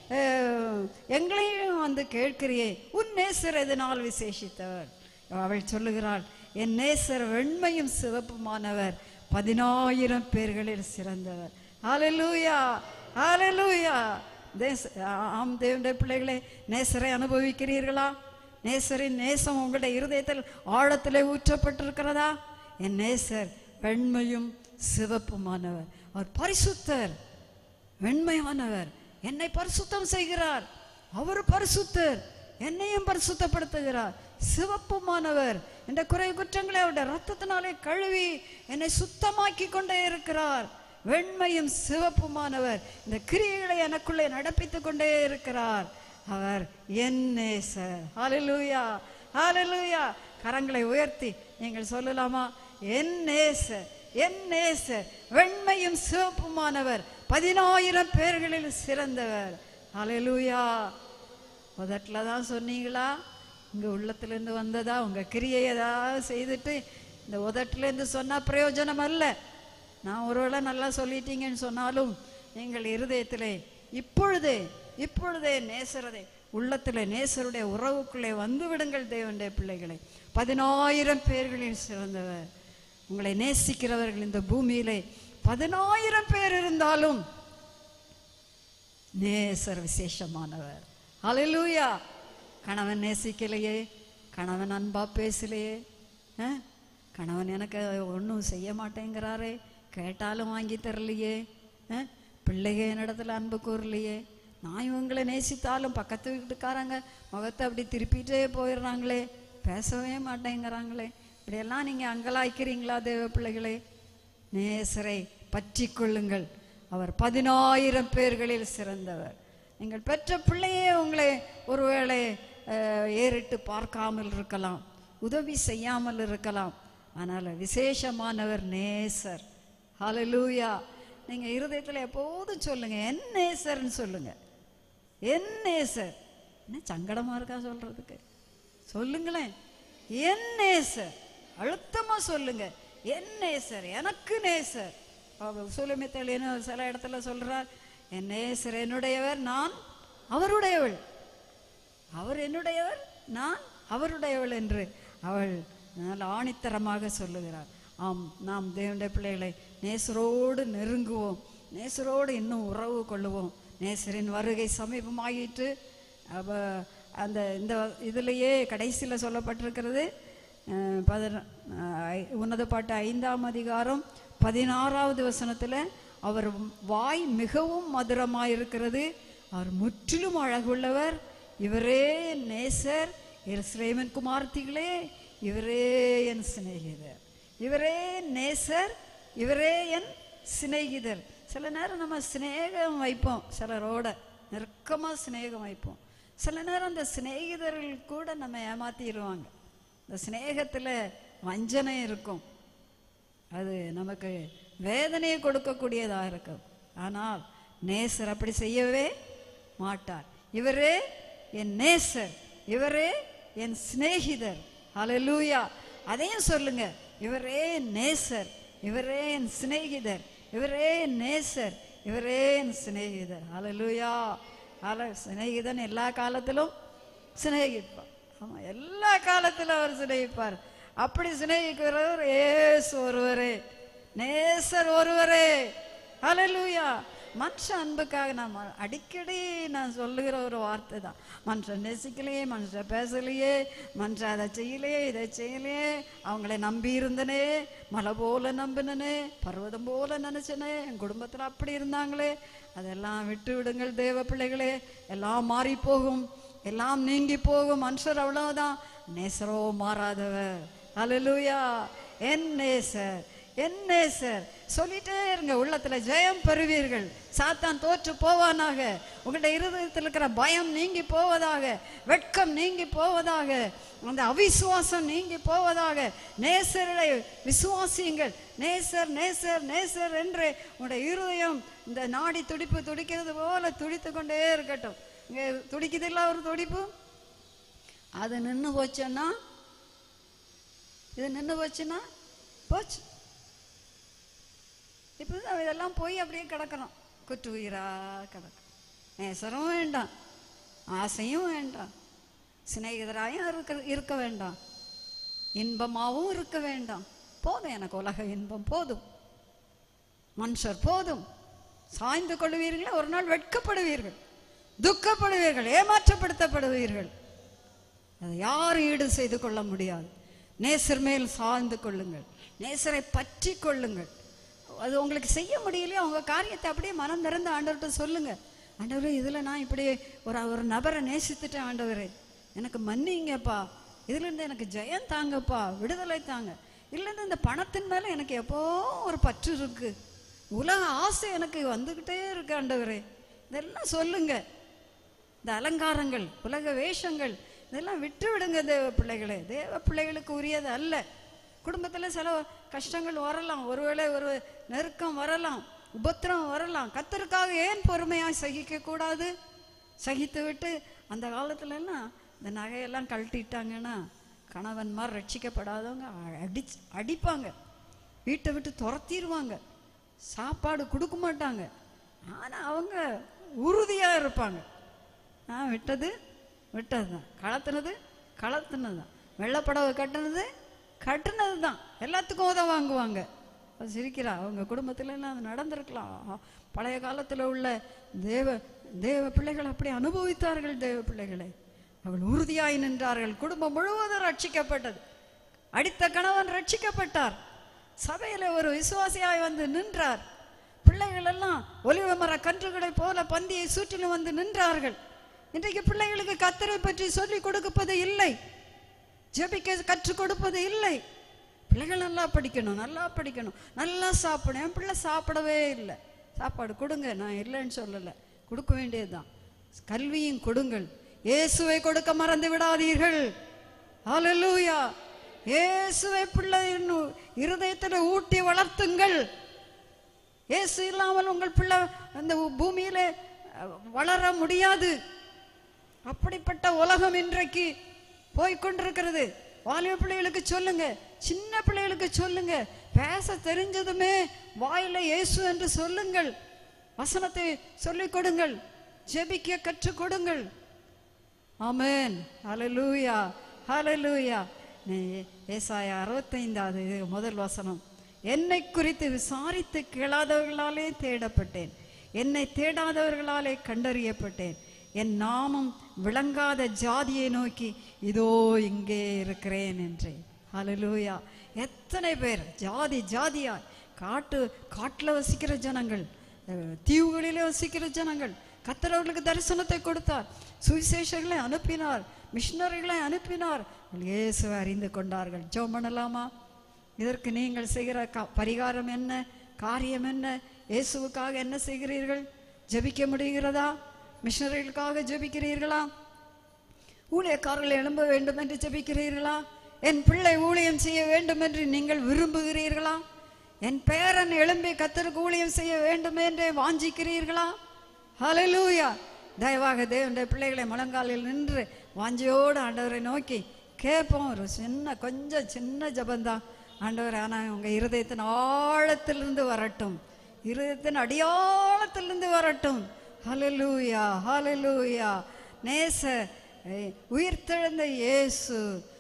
அஹ், எங்களையும் வந்து கேட்கிறியே உன் நேசர் எதனால் விசேஷித்தவர் அவள் சொல்லுகிறாள் என் நேசர் வெண்மையும் சிவப்புமானவர் பதினாயிரம் பேர்களில் சிறந்தவர் ஹalleluya ஹalleluya தேச ஆம் தேவனுடைய பிள்ளைகளே நேசரை அனுபவிக்கிறீர்களா நேசரின் நேசம் உங்களுடைய இருதயத்தில் ஆழத்திலே ஊற்றப்பட்டிருக்கிறதா என் நேசர் வெண்மையும் சிவப்புமானவர் அவர் பரிசுத்தர் வெண்மையானவர் என்னை பரிசுத்தம் செய்கிறார் அவர் பரிசுத்தர் என்னையும் பரிசுத்தப்படுத்துகிறார் சிவப்புமானவர் இந்த குறை குற்றங்களை அவருடைய ரத்தத்தினாலே கழுவி என்னை சுத்தமாக்கி கொண்டே இருக்கிறார் வெண்மையும் சிவப்புமானவர் இந்த கிரியைகளை எனக்குள்ளே நடப்பித்துக் கொண்டே இருக்கிறார் அவர் என் நேசர் ஹalleluya ஹalleluya கரங்களை உயர்த்தி நீங்கள் சொல்லலாமா என் நேசர் என் நேசர் வெண்மையும் சிவப்புமானவர் பதினாயிரம் பேர்களில் சிறந்தவர் ஹalleluya முதல்ல தான் சொன்னீங்களா உங்க உள்ளத்திலிருந்து வந்ததா உங்க கிரியை ஏதாவது செய்துட்டு இந்த உதட்டிலேருந்து சொன்னா பிரயோஜனம் அல்ல நான் ஒருவேளை நல்லா சொல்லிட்டீங்கன்னு சொன்னாலும் நீங்கள் இருதயத்திலே இப்பொழுதே இப்பொழுதே நேசரதை உள்ளத்திலே நேசருடைய உறவுக்குள்ளே வந்து விடுங்கள் தேவனுடைய பிள்ளைகளை பதினாயிரம் பேர்களில் சிறந்தவர் உங்களை நேசிக்கிறவர்கள் இந்த பூமியிலே பதினாயிரம் பேர் இருந்தாலும் நேசர் விசேஷமானவர் ஹalleluya கணவன் நேசிக்கலையே கணவன் அன்பா பேசலையே ஆ? கணவன் எனக்கு ஒன்றும் செய்ய மாட்டேங்கிறாரே கேட்டாலும் வாங்கி தரலையே ஆ? பிள்ளைக என்னிடத்துல அன்பு கூறலையே நான் இவங்களை நேசித்தாலும் பக்கத்து வீட்டுக்காரங்க முகத்தை அப்படி திருப்பிட்டே போயிடுறாங்களே பேசவே மாட்டேங்கிறாங்களே இப்படியெல்லாம் நீங்கள் அங்கலாய்க்கிறீங்களா தேவ பிள்ளைகளே நேசரை பற்றி கொள்ளுங்கள் அவர் பதினாயிரம் பேர்களில் சிறந்தவர் நீங்கள் பெற்ற பிள்ளையே உங்களை ஒருவேளை அஹ், ஏறிட்டு பார்க்காமல் இருக்கலாம் உதவி செய்யாமல் இருக்கலாம் ஆனால் விசேஷமானவர் நேசர் ஹalleluya நீங்க இருதயத்துல எப்போதும் சொல்லுங்க என் நேசர்னு சொல்லுங்க என் நேசர் என்ன சங்கடமா இருக்கா சொல்றதுக்கு சொல்லுங்களேன் என் நேசர் அழுத்தமா சொல்லுங்க என் நேசர் எனக்கு நேசர் சுலமித்தலின்னு சில இடத்துல சொல்றார் என் நேசர் என்னுடையவர் நான் அவருடையவள் அவர் என்னுடையவர் நான் அவருடையவள் என்று அவள் நல்ல ஆணித்தரமாக சொல்லுகிறார் ஆம் நாம் தேவனுடைய பிள்ளைகளை நேசரோடு நெருங்குவோம் நேசரோடு இன்னும் உறவு கொள்ளுவோம் நேசரின் வருகை சமீபமாயிற்று அவ அந்த இந்த இதிலேயே கடைசியில் சொல்லப்பட்டிருக்கிறது அஹ், பதின அஹ், ஐ- உன்னத பாட்டு ஐந்தாம் அதிகாரம் பதினாறாவது வசனத்தில் அவர் வாய் மிகவும் மதுரமாயிருக்கிறது அவர் முற்றிலும் அழகுள்ளவர் இவரே என் நேசர் எருசலேமின் குமார்த்திகளே இவரே என் சிநேகிதர் இவரே என் நேசர் இவரே என் சிநேகிதர் சில நேரம் நம்ம சிநேகம் வைப்போம் சிலரோட நெருக்கமாக சிநேகம் வைப்போம் சில நேரம் அந்த சிநேகிதர்கள் கூட நம்ம ஏமாத்திடுவாங்க இந்த சிநேகத்தில் வஞ்சனை இருக்கும் அது நமக்கு வேதனையை கொடுக்கக்கூடியதாக இருக்கும் ஆனால் நேசர் அப்படி செய்யவே மாட்டார் இவரே என் நேசர் இவரே என் சிநேகிதர் ஹalleluya அதையும் சொல்லுங்க இவரே என் நேசர் இவரே என் சிநேகிதர் இவரே என் நேசர் இவரே என் சிநேகிதர் ஹalleluya ஹalல சிநேகிதன் எல்லா காலத்திலும் சிநேகிப்பார் ஆமா எல்லா காலத்திலும் அவர் சிநேகிப்பார் அப்படி சிநேகிக்கிறவர் ஏசு ஒருவரே நேசர் ஒருவரே ஹalleluya மனுஷ அன்புக்காக நான் ம- அடிக்கடி நான் சொல்லுகிற ஒரு வார்த்தை தான் மனுஷன் நேசிக்கலையே மனுஷன் பேசலையே மனுஷன் அதை செய்யலையே இதை செய்யலையே அவங்கள நம்பி இருந்தனே மலை போல நம்பினனே பர்வதம் போல நினைச்சனே என் குடும்பத்தில் அப்படி இருந்தாங்களே அதெல்லாம் விட்டு விடுங்கள் தேவ பிள்ளைகளே எல்லாம் மாறி போகும் எல்லாம் நீங்கி போகும் மனுஷர் அவ்வளவுதான் நேசரோ மாறாதவர் ஹalleluya என் நேசர் என் நேசர் சொல்லிட்டே இருங்க உள்ளத்துல ஜெயம் பெறுவீர்கள் சாத்தான் தோற்று போவானாக உங்களுடைய இருதயத்தில் இருக்கிற பயம் நீங்கி போவதாக வெட்கம் நீங்கி போவதாக அந்த அவிசுவாசம் நீங்கி போவதாக நேசரை விசுவாசியுங்கள் நேசர் நேசர் நேசர் என்று உங்களுடைய இருதயம் இந்த நாடி துடிப்பு துடிக்கிறது போல துடித்து கொண்டே இருக்கட்டும் இங்கே துடிக்குதில்ல ஒரு துடிப்பு அது நின்று போச்சுன்னா இது நின்று போச்சுன்னா போச்சு இப்போ இதெல்லாம் போய் அப்படியே கிடக்கணும் குற்று உயிரா கிடக்கும் நேசரும் வேண்டாம் ஆசையும் வேண்டாம் சிநேகிதராயும் இருக்க இருக்க வேண்டாம் இன்பமாகவும் இருக்க வேண்டாம் போதும் எனக்கு உலக இன்பம் போதும் மனுஷர் போதும் சாய்ந்து கொள்வீர்களே ஒரு நாள் வெட்கப்படுவீர்கள் துக்கப்படுவீர்கள் ஏமாற்றப்படுத்தப்படுவீர்கள் அதை யாரும் ஈடு செய்து கொள்ள முடியாது நேசர் மேல் சார்ந்து கொள்ளுங்கள் நேசரை பற்றி கொள்ளுங்கள் அது உங்களுக்கு செய்ய முடியலையோ அவங்க காரியத்தை அப்படியே மனம் திறந்து ஆண்டவர்கிட்ட சொல்லுங்க ஆண்டவரே இதில் நான் இப்படி ஒரு ஒரு நபரை நேசித்துட்டேன் ஆண்டவரே எனக்கு மன்னிங்கப்பா இதுலேருந்து எனக்கு ஜெயம் தாங்கப்பா விடுதலை தாங்க இல்லைன்னு இந்த பணத்தின் மேலே எனக்கு எப்போ ஒரு பற்று இருக்கு உலக ஆசை எனக்கு வந்துக்கிட்டே இருக்கு ஆண்டவரே இதெல்லாம் சொல்லுங்க இந்த அலங்காரங்கள் உலக வேஷங்கள் இதெல்லாம் விட்டு விடுங்க தேவ பிள்ளைகளே தேவ பிள்ளைகளுக்கு உரியது அல்ல குடும்பத்தில் சில கஷ்டங்கள் வரலாம் ஒருவேளை ஒரு நெருக்கம் வரலாம் உபத்திரம் வரலாம் கத்தருக்காக ஏன் பொறுமையாக சகிக்க கூடாது சகித்து விட்டு அந்த காலத்துல எல்லாம் இந்த நகையெல்லாம் கழட்டிட்டாங்கன்னா கணவன்மார் ரட்சிக்கப்படாதவங்க அடி அடிப்பாங்க வீட்டை விட்டு துரத்திடுவாங்க சாப்பாடு கொடுக்க மாட்டாங்க ஆனால் அவங்க உறுதியாக இருப்பாங்க நான் விட்டது விட்டது தான் கலத்துனது கலத்துனது தான் வெள்ளப்படவை கட்டுனது கட்டுனது தான் எல்லாத்துக்கும் உதவ வாங்குவாங்க அது சிரிக்கிறா அவங்க குடும்பத்துல எல்லாம் அது நடந்திருக்கலாம் ஆ, பழைய காலத்தில் உள்ள தேவ தேவ பிள்ளைகள் அப்படி அனுபவித்தார்கள் தேவ பிள்ளைகளை அவள் உறுதியாய் நின்றார்கள் குடும்பம் முழுவதும் ரட்சிக்கப்பட்டது அடித்த கணவன் ரட்சிக்கப்பட்டார் சபையில ஒரு விசுவாசியாய் வந்து நின்றார் பிள்ளைகள் எல்லாம் ஒலிவ மர கன்றுகளை போல பந்தியை சுற்றிலும் வந்து நின்றார்கள் இன்றைக்கு பிள்ளைகளுக்கு கத்தரை பற்றி சொல்லிக் கொடுப்பது இல்லை ஜெபிக்க கற்றுக் கொடுப்பது இல்லை பிள்ளைகள் நல்லா படிக்கணும் நல்லா படிக்கணும் நல்லா சாப்பிடணும் என் பிள்ளை சாப்பிடவே இல்லை சாப்பாடு கொடுங்க நான் இல்லைன்னு சொல்லலை கொடுக்க வேண்டியதுதான் கல்வியும் கொடுங்கள் இயேசுவை கொடுக்க மறந்து விடாதீர்கள் ஹalleluya இயேசுவை பிள்ளையின் இருதயத்தில் ஊட்டி வளர்த்துங்கள் இயேசு இல்லாமல் உங்கள் பிள்ளை அந்த பூமியிலே அஹ், வளர முடியாது அப்படிப்பட்ட உலகம் இன்றைக்கு போய்க்கொண்டிருக்கிறது வாலிப பிள்ளைகளுக்கு சொல்லுங்க சின்ன பிள்ளைகளுக்கு சொல்லுங்க பேச தெரிஞ்சதுமே வாயில இயேசு என்று சொல்லுங்கள் வசனத்தை சொல்லிக் கொடுங்கள் ஜெபிக்க கற்றுக் கொடுங்கள் ஆமென் ஹalleluya ஹalleluya நீ ஏசாயா அறுபத்தைந்தாவது முதல் வசனம் என்னை குறித்து விசாரித்து கேளாதவர்களாலே தேடப்பட்டேன் என்னை தேடாதவர்களாலே கண்டறியப்பட்டேன் என் நாமம் விளங்காத ஜாதியை நோக்கி இதோ இங்கே இருக்கிறேன் என்றேன் ஹalleluya எத்தனை பேர் ஜாதி ஜாதியா காட்டு காட்டில் வசிக்கிற ஜனங்கள் அஹ், தீவுகளிலே வசிக்கிற ஜனங்கள் கர்த்தர் அவர்களுக்கு தரிசனத்தை கொடுத்தார் சுவிசேஷர்களை அனுப்பினார் மிஷினரிகளை அனுப்பினார் அவர்கள் இயேசுவை அறிந்து கொண்டார்கள் ஜெபம் பண்ணலாமா இதற்கு நீங்கள் செய்கிற கா- பரிகாரம் என்ன காரியம் என்ன இயேசுவுக்காக என்ன செய்கிறீர்கள் ஜெபிக்க முடிகிறதா மிஷினரிகளுக்காக ஜெபிக்கிறீர்களா ஊழியக்காரர்கள் எழும்ப வேண்டும் என்று ஜெபிக்கிறீர்களா என் பிள்ளை ஊழியம் செய்ய வேண்டும் என்று நீங்கள் விரும்புகிறீர்களா என் பேரன் எழும்பி கத்தருக்கு ஊழியம் செய்ய வேண்டும் என்றே வாஞ்சிக்கிறீர்களா ஹalleluya தயவாக தேவனுடைய பிள்ளைகளை முழங்காலில் நின்று வாஞ்சியோடு ஆண்டவரை நோக்கி கேட்போம் ஒரு சின்ன கொஞ்சம் சின்ன ஜபந்தான் ஆண்டவர் ஆனால் உங்கள் இருதயத்தின் ஆழத்திலிருந்து வரட்டும் இருதயத்தின் அடியாளத்திலிருந்து வரட்டும் ஹalleluya ஹalleluya நேச ஏய், உயிர்த்தெழுந்த இயேசு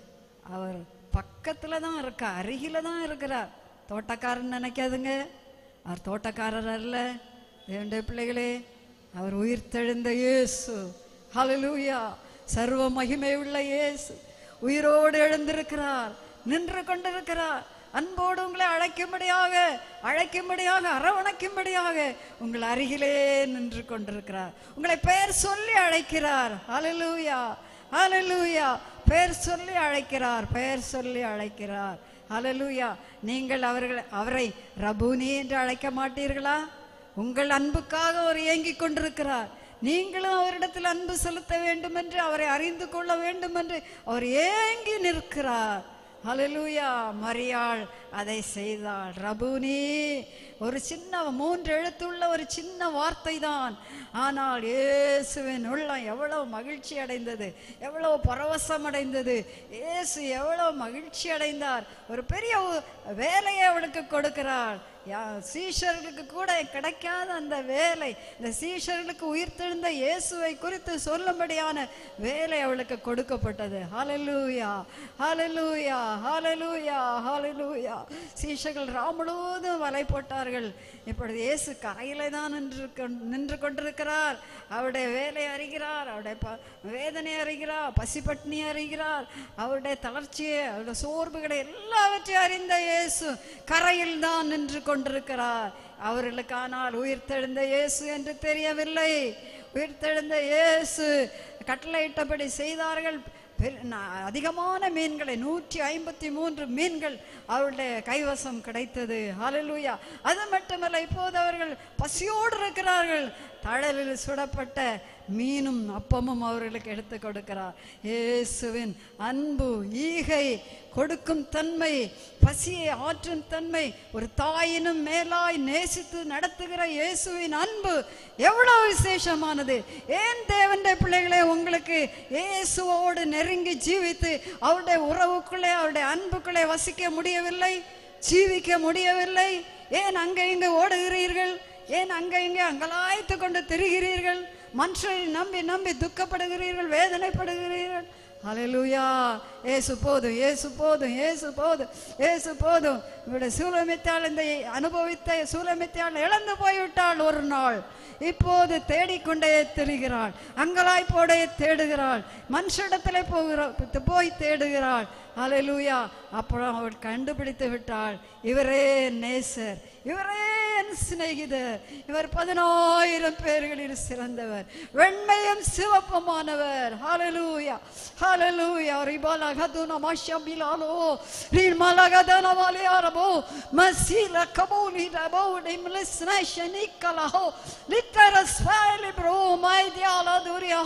அவர் பக்கத்துல தான் இருக்கார் அருகில தான் இருக்கிறார் தோட்டக்காரன் நினைக்காதுங்க அவர் தோட்டக்காரர் அல்ல தேவனுடைய பிள்ளைகளே அவர் உயிர்த்தெழுந்த இயேசு ஹalleluya சர்வ மகிமை உள்ள இயேசு உயிரோடு எழுந்திருக்கிறார் நின்று கொண்டிருக்கிறார் அன்போடு உங்களை அழைக்கும்படியாக அழைக்கும்படியாக அரவணைக்கும்படியாக உங்கள் அருகிலே நின்று கொண்டிருக்கிறார் உங்களை பெயர் சொல்லி அழைக்கிறார் ஹalleluya ஹalleluya பெயர் சொல்லி அழைக்கிறார் பெயர் சொல்லி அழைக்கிறார் ஹalleluya நீங்கள் அவர்கள் அவரை ரபூனி என்று அழைக்க மாட்டீர்களா உங்கள் அன்புக்காக அவர் ஏங்கிக் கொண்டிருக்கிறார் நீங்களும் அவரிடத்தில் அன்பு செலுத்த வேண்டும் என்று அவரை அறிந்து கொள்ள வேண்டும் என்று அவர் ஏங்கி நிற்கிறார் ஹalleluya மரியாள் அதை செய்தாள் ரபுனி ஒரு சின்ன மூன்று எழுத்துள்ள ஒரு சின்ன வார்த்தை தான் ஆனால் இயேசுவின் உள்ளம் எவ்வளவு மகிழ்ச்சி அடைந்தது எவ்வளவு பரவசம் அடைந்தது இயேசு எவ்வளவு மகிழ்ச்சி அடைந்தார் ஒரு பெரிய ஒ- வேலையை அவளுக்கு கொடுக்கிறாள் யா- சீஷர்களுக்கு கூட கிடைக்காத அந்த வேலை இந்த சீஷர்களுக்கு உயிர்த்தெழுந்த இயேசுவை குறித்து சொல்லும்படியான வேலை அவளுக்கு கொடுக்கப்பட்டது ஹalleluya ஹalleluya ஹalleluya ஹalleluya சீஷர்கள் ராமுழுவதும் வலை போட்டார்கள் இப்பொழுது இயேசு கரையிலே தான் நின்று கொண்- நின்று கொண்டிருக்கிறார் அவருடைய வேலை அறிகிறார் அவருடைய ப வேதனை அறிகிறார் பசிப்பட்னி அறிகிறார் அவருடைய தளர்ச்சியை அவருடைய சோர்வுகளை எல்லாவற்றையும் அறிந்த இயேசு கரையில் தான் நின்று கொண்டிருக்கிறார் அவர்களுக்கானால் உயிர்த்தெழுந்த இயேசு என்று தெரியவில்லை உயிர்த்தெழுந்த இயேசு கட்டளையிட்டபடி செய்தார்கள் பெரு- ந- அதிகமான மீன்களை நூற்றி ஐம்பத்தி மூன்று மீன்கள் அவருடைய கைவசம் கிடைத்தது ஹalleluya அது மட்டுமல்ல இப்போது அவர்கள் பசியோடு இருக்கிறார்கள் தழலில் சுடப்பட்ட மீனும் அப்பமும் அவர்களுக்கு எடுத்து கொடுக்கிறார் இயேசுவின் அன்பு ஈகை கொடுக்கும் தன்மை பசியை ஆற்றும் தன்மை ஒரு தாயினும் மேலாய் நேசித்து நடத்துகிற இயேசுவின் அன்பு எவ்வளவு விசேஷமானது ஏன் தேவனுடைய பிள்ளைகளே உங்களுக்கு இயேசுவோடு நெருங்கி ஜீவித்து அவருடைய உறவுக்குள்ளே அவருடைய அன்புக்குள்ளே வசிக்க முடியவில்லை ஜீவிக்க முடியவில்லை ஏன் அங்கே இங்கே ஓடுகிறீர்கள் ஏன் அங்கே இங்கே அங்கலாய்த்து கொண்டு திரிகிறீர்கள் மனுஷரை நம்பி நம்பி துக்கப்படுகிறீர்கள் வேதனைப்படுகிறீர்கள் ஹalleluya ஏசு போதும் ஏசு போதும் ஏசு போதும் ஏசு போதும் இவருடைய சூலமித்தாள் இந்த அனுபவித்த சூலமித்தாள் இழந்து போய்விட்டாள் ஒரு நாள் இப்போது தேடிக்கொண்டே திரிகிறாள் அங்கலாய்ப்போடே தேடுகிறாள் மனுஷிடத்திலே போகிற போய் தேடுகிறாள் ஹalleluya அப்புறம் அவள் கண்டுபிடித்து விட்டாள் இவரே நேசர் இவரே என் சிநேகிதர் இவர் பதினாயிரம் பேர்களில் சிறந்தவர் வெண்மையும் சிவப்புமானவர் ஹalleluya ஹalleluya ரிபாலா கதுன மாஷபிலாலோ ரிமாலா கதன வாலியாரபோ மசீல கபோலி ரபோ நிம்லஸ்ன ஷனிக்கலஹோ லிட்டர ஸ்வைலி ப்ரோ மைதியாலா துரியா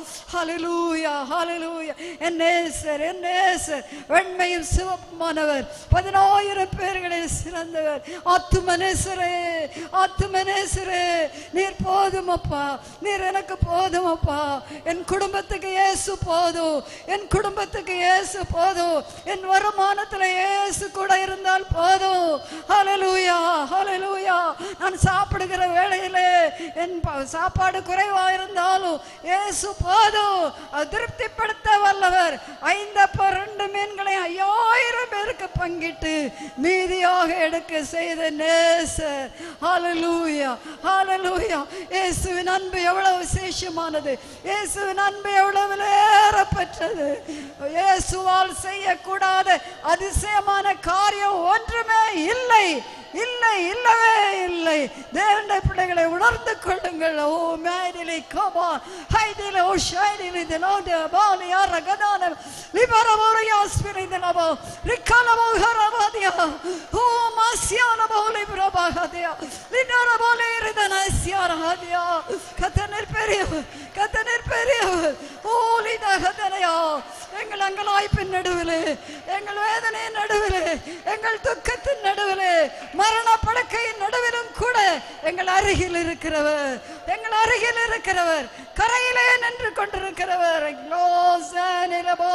ஹalleluya ஹalleluya என்னேசர் என்னேசர் வெண்மையும் சிவப்புமானவர் பதினாயிரம் பேர்களில் சிறந்தவர் ஆத்துமனேசரே ஆத்தும நேசரே நீர் போதும் அப்பா நீர் எனக்கு போதும் அப்பா என் குடும்பத்துக்கு இயேசு போதும் என் குடும்பத்துக்கு இயேசு போதும் என் வருமானத்துல இயேசு கூட இருந்தால் போதும் ஹalleluya ஹalleluya நான் சாப்பிடுகிற வேளையிலே என் ப- சாப்பாடு குறைவா இருந்தாலும் இயேசு போதும் அது திருப்திப்படுத்த வல்லவர் ஐந்தப்ப ரெண்டு மீன்களை ஐயாயிரம் பேருக்கு பங்கிட்டு மீதியாக எடுக்க செய்த நேசர் ஹalleluya ஹalleluya இயேசுவின் அன்பு எவ்வளவு விசேஷமானது இயேசுவின் அன்பு எவ்வளவு விலையேறப்பட்டது இயேசுவால் செய்யக்கூடாத அதிசயமான காரியம் ஒன்றுமே இல்லை இல்லை இல்லவே இல்லை தேவனுடைய பிள்ளைகளை உணர்ந்து கொள்ளுங்கள் ஓ மேதிலே கமா ஹைதிலே ஓ ஷைதிலே தினோதே பாலி யார கதான லிபரமோரியா ஸ்பிரிதனபோ ரிக்கலமோ ஹரவாதியா ஓ மாசியான போலி பிரபாகதியா லினர போலே இருதன சியாரஹதியா கத்தனர் பெரியவர் கத்தனர் பெரியவர் ஓ லிதகதனையா எங்கள் அங்கலாய்ப்பின் நடுவிலே எங்கள் வேதனையின் நடுவிலே எங்கள் துக்கத்தின் நடுவிலே மரண படுக்கையின் நடுவிலும் கூட எங்கள் அருகில் இருக்கிறவர் எங்கள் அருகில் இருக்கிறவர் கரையிலே நின்று கொண்டிருக்கிறவர் க்ளோசனிலபோ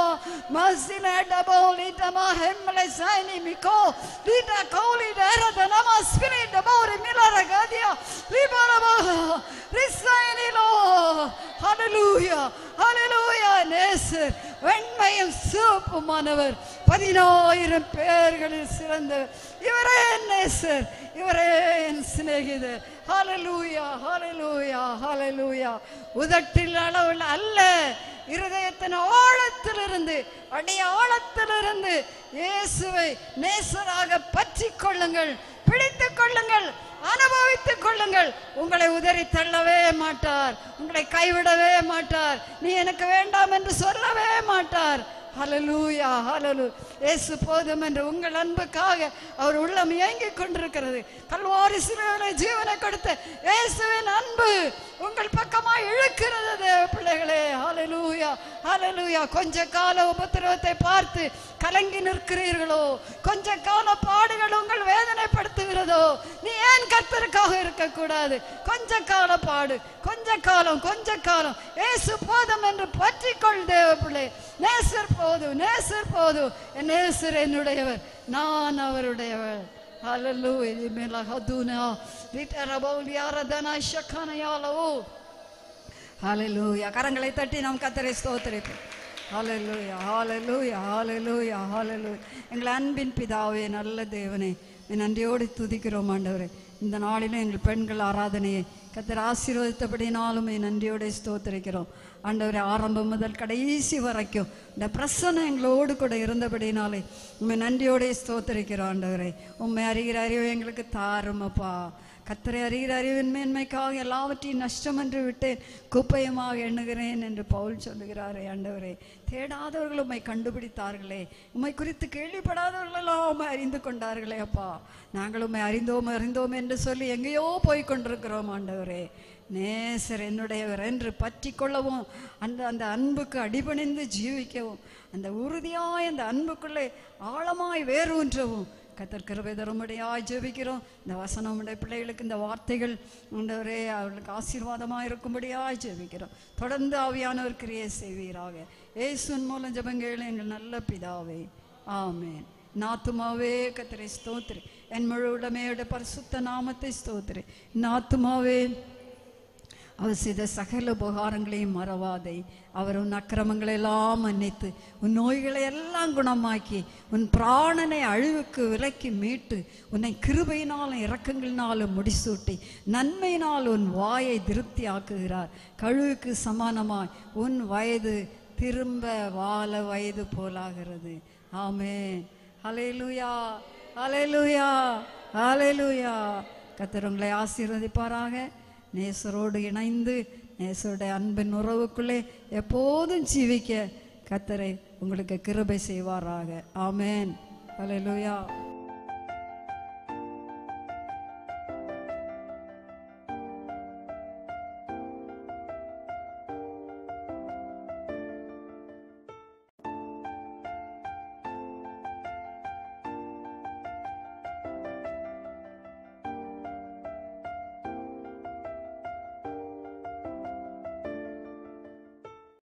மசிலடபோ லிடமா ஹெம்மலை சைனி மிகோ லிட கௌலி டேரத நம ஸ்பிரிட் பௌரி மிலர கதியா லிபரபோ ரிசைனிலோ ஹalleluya ஹalleluya நேசர் வெண்மையும் சிவப்புமானவர் பதினாயிரம் பேர்களில் சிறந்தவர் இவரே என் நேசர் இவரே என் சிநேகிதர் ஹalleluya ஹalleluya ஹalleluya உதட்டில் அளவில் அல்ல இருதயத்தின் ஆழத்திலிருந்து அடி ஆழத்திலிருந்து இயேசுவை நேசராக பற்றி கொள்ளுங்கள் பிடித்துக் கொள்ளுங்கள் அனுபவித்துக் கொள்ளுங்கள் உங்களை உதறி தள்ளவே மாட்டார் உங்களை கைவிடவே மாட்டார் நீ எனக்கு வேண்டாம் என்று சொல்லவே மாட்டார் ஹalleluya ஹalleluya இயேசு போதும் என்று உங்கள் அன்புக்காக அவர் உள்ளம் இயங்கிக் கொண்டிருக்கிறது கல்வாரி சிலுவையிலே ஜீவனை கொடுத்த இயேசுவின் அன்பு உங்கள் பக்கமாய் இழுக்கிறது தேவ பிள்ளைகளே ஹalleluya ஹalleluya கொஞ்ச கால உபத்திரவத்தை பார்த்து கலங்கி நிற்கிறீர்களோ கொஞ்ச கால பாடுகள் உங்கள் வேதனைப்படுத்துகிறதோ நீ ஏன் கர்த்தருக்காக இருக்கக்கூடாது கொஞ்ச கால பாடு கொஞ்ச காலம் கொஞ்ச காலம் ஏசு போதும் என்று பற்றிக்கொள் தேவ பிள்ளை நேசர் போதும் நேசர் போதும் என் நேசர் என்னுடையவர் நான் அவருடையவர் ஹalleluya இதுமேல ஹதுனா லிட்டரபௌலி ஆராதனா ஷக்கனயாலவோ ஹalleluya கரங்களை தட்டி நாம் கத்தரை ஸ்தோத்திரிப்போம் ஹalleluya ஹalleluya ஹalleluya ஹalleluya எங்கள் அன்பின் பிதாவே நல்ல தேவனே உம்மை நன்றியோடு துதிக்கிறோம் ஆண்டவரே இந்த நாளிலும் எங்கள் பெண்கள் ஆராதனையை கத்தர் ஆசீர்வதித்தபடினாலும் உம்மை நன்றியோடு ஸ்தோத்திரிக்கிறோம் ஆண்டவரே ஆரம்பம் முதல் கடைசி வரைக்கும் இந்த பிரசன்னம் எங்களோடு கூட இருந்தபடினாலே உண்மை நன்றியோடே ஸ்தோத்திரிக்கிறோம் ஆண்டவரே உண்மை அறிகிற அறிவு எங்களுக்கு தாருமப்பா கத்தரை அறிகிற அறிவின் மேன்மைக்காக எல்லாவற்றையும் நஷ்டம் என்று விட்டேன் குப்பையுமாக எண்ணுகிறேன் என்று பவுல் சொல்லுகிறாரே ஆண்டவரே தேடாதவர்கள் உம்மை கண்டுபிடித்தார்களே உம்மை குறித்து கேள்விப்படாதவர்களெல்லாம் உம்மை அறிந்து கொண்டார்களே அப்பா நாங்கள் உம்மை அறிந்தோம் அறிந்தோம் என்று சொல்லி எங்கேயோ போய் கொண்டிருக்கிறோம் ஆண்டவரே நேசர் என்னுடையவர் என்று பற்றி கொள்ளவும் அந்த அந்த அன்புக்கு அடிபணிந்து ஜீவிக்கவும் அந்த உறுதியாய் அந்த அன்புக்குள்ளே ஆழமாய் வேரூன்றவும் கத்தர் கிருபை தரும்படியாய் ஜெபிக்கிறோம் இந்த வசனம் உடைய பிள்ளைகளுக்கு இந்த வார்த்தைகள் ஆண்டவரே அவர்களுக்கு ஆசீர்வாதமாக இருக்கும்படியாய் ஜெபிக்கிறோம் தொடர்ந்து ஆவியானவர் கிரியை செய்வீராக இயேசுவின் மூலம் ஜெபங்கள் எங்கள் நல்ல பிதாவே ஆமென் நாத்துமாவே கத்தரை ஸ்தோத்திரி என் முழு உடமையோட பரிசுத்த நாமத்தை ஸ்தோத்திரி நாத்துமாவே அவர் செய்த சகல உபகாரங்களையும் மறவாதே அவர் உன் அக்கிரமங்களை எல்லாம் மன்னித்து உன் நோய்களை எல்லாம் குணமாக்கி உன் பிராணனை அழிவுக்கு விலக்கி மீட்டு உன்னை கிருபையினாலும் இரக்கங்களினாலும் முடிசூட்டி நன்மையினால் உன் வாயை திருப்தி ஆக்குகிறார் கழுவுக்கு சமானமாய் உன் வயது திரும்ப வாழ வயது போலாகிறது ஆமென் ஹalleluya ஹalleluya ஹalleluya கர்த்தர் உங்களை ஆசீர்வதிப்பாராக நேசரோடு இணைந்து நேசருடைய அன்பின் உறவுக்குள்ளே எப்போதும் ஜீவிக்க கத்தரை உங்களுக்கு கிருபை செய்வாராக ஆமென் ஹalleluya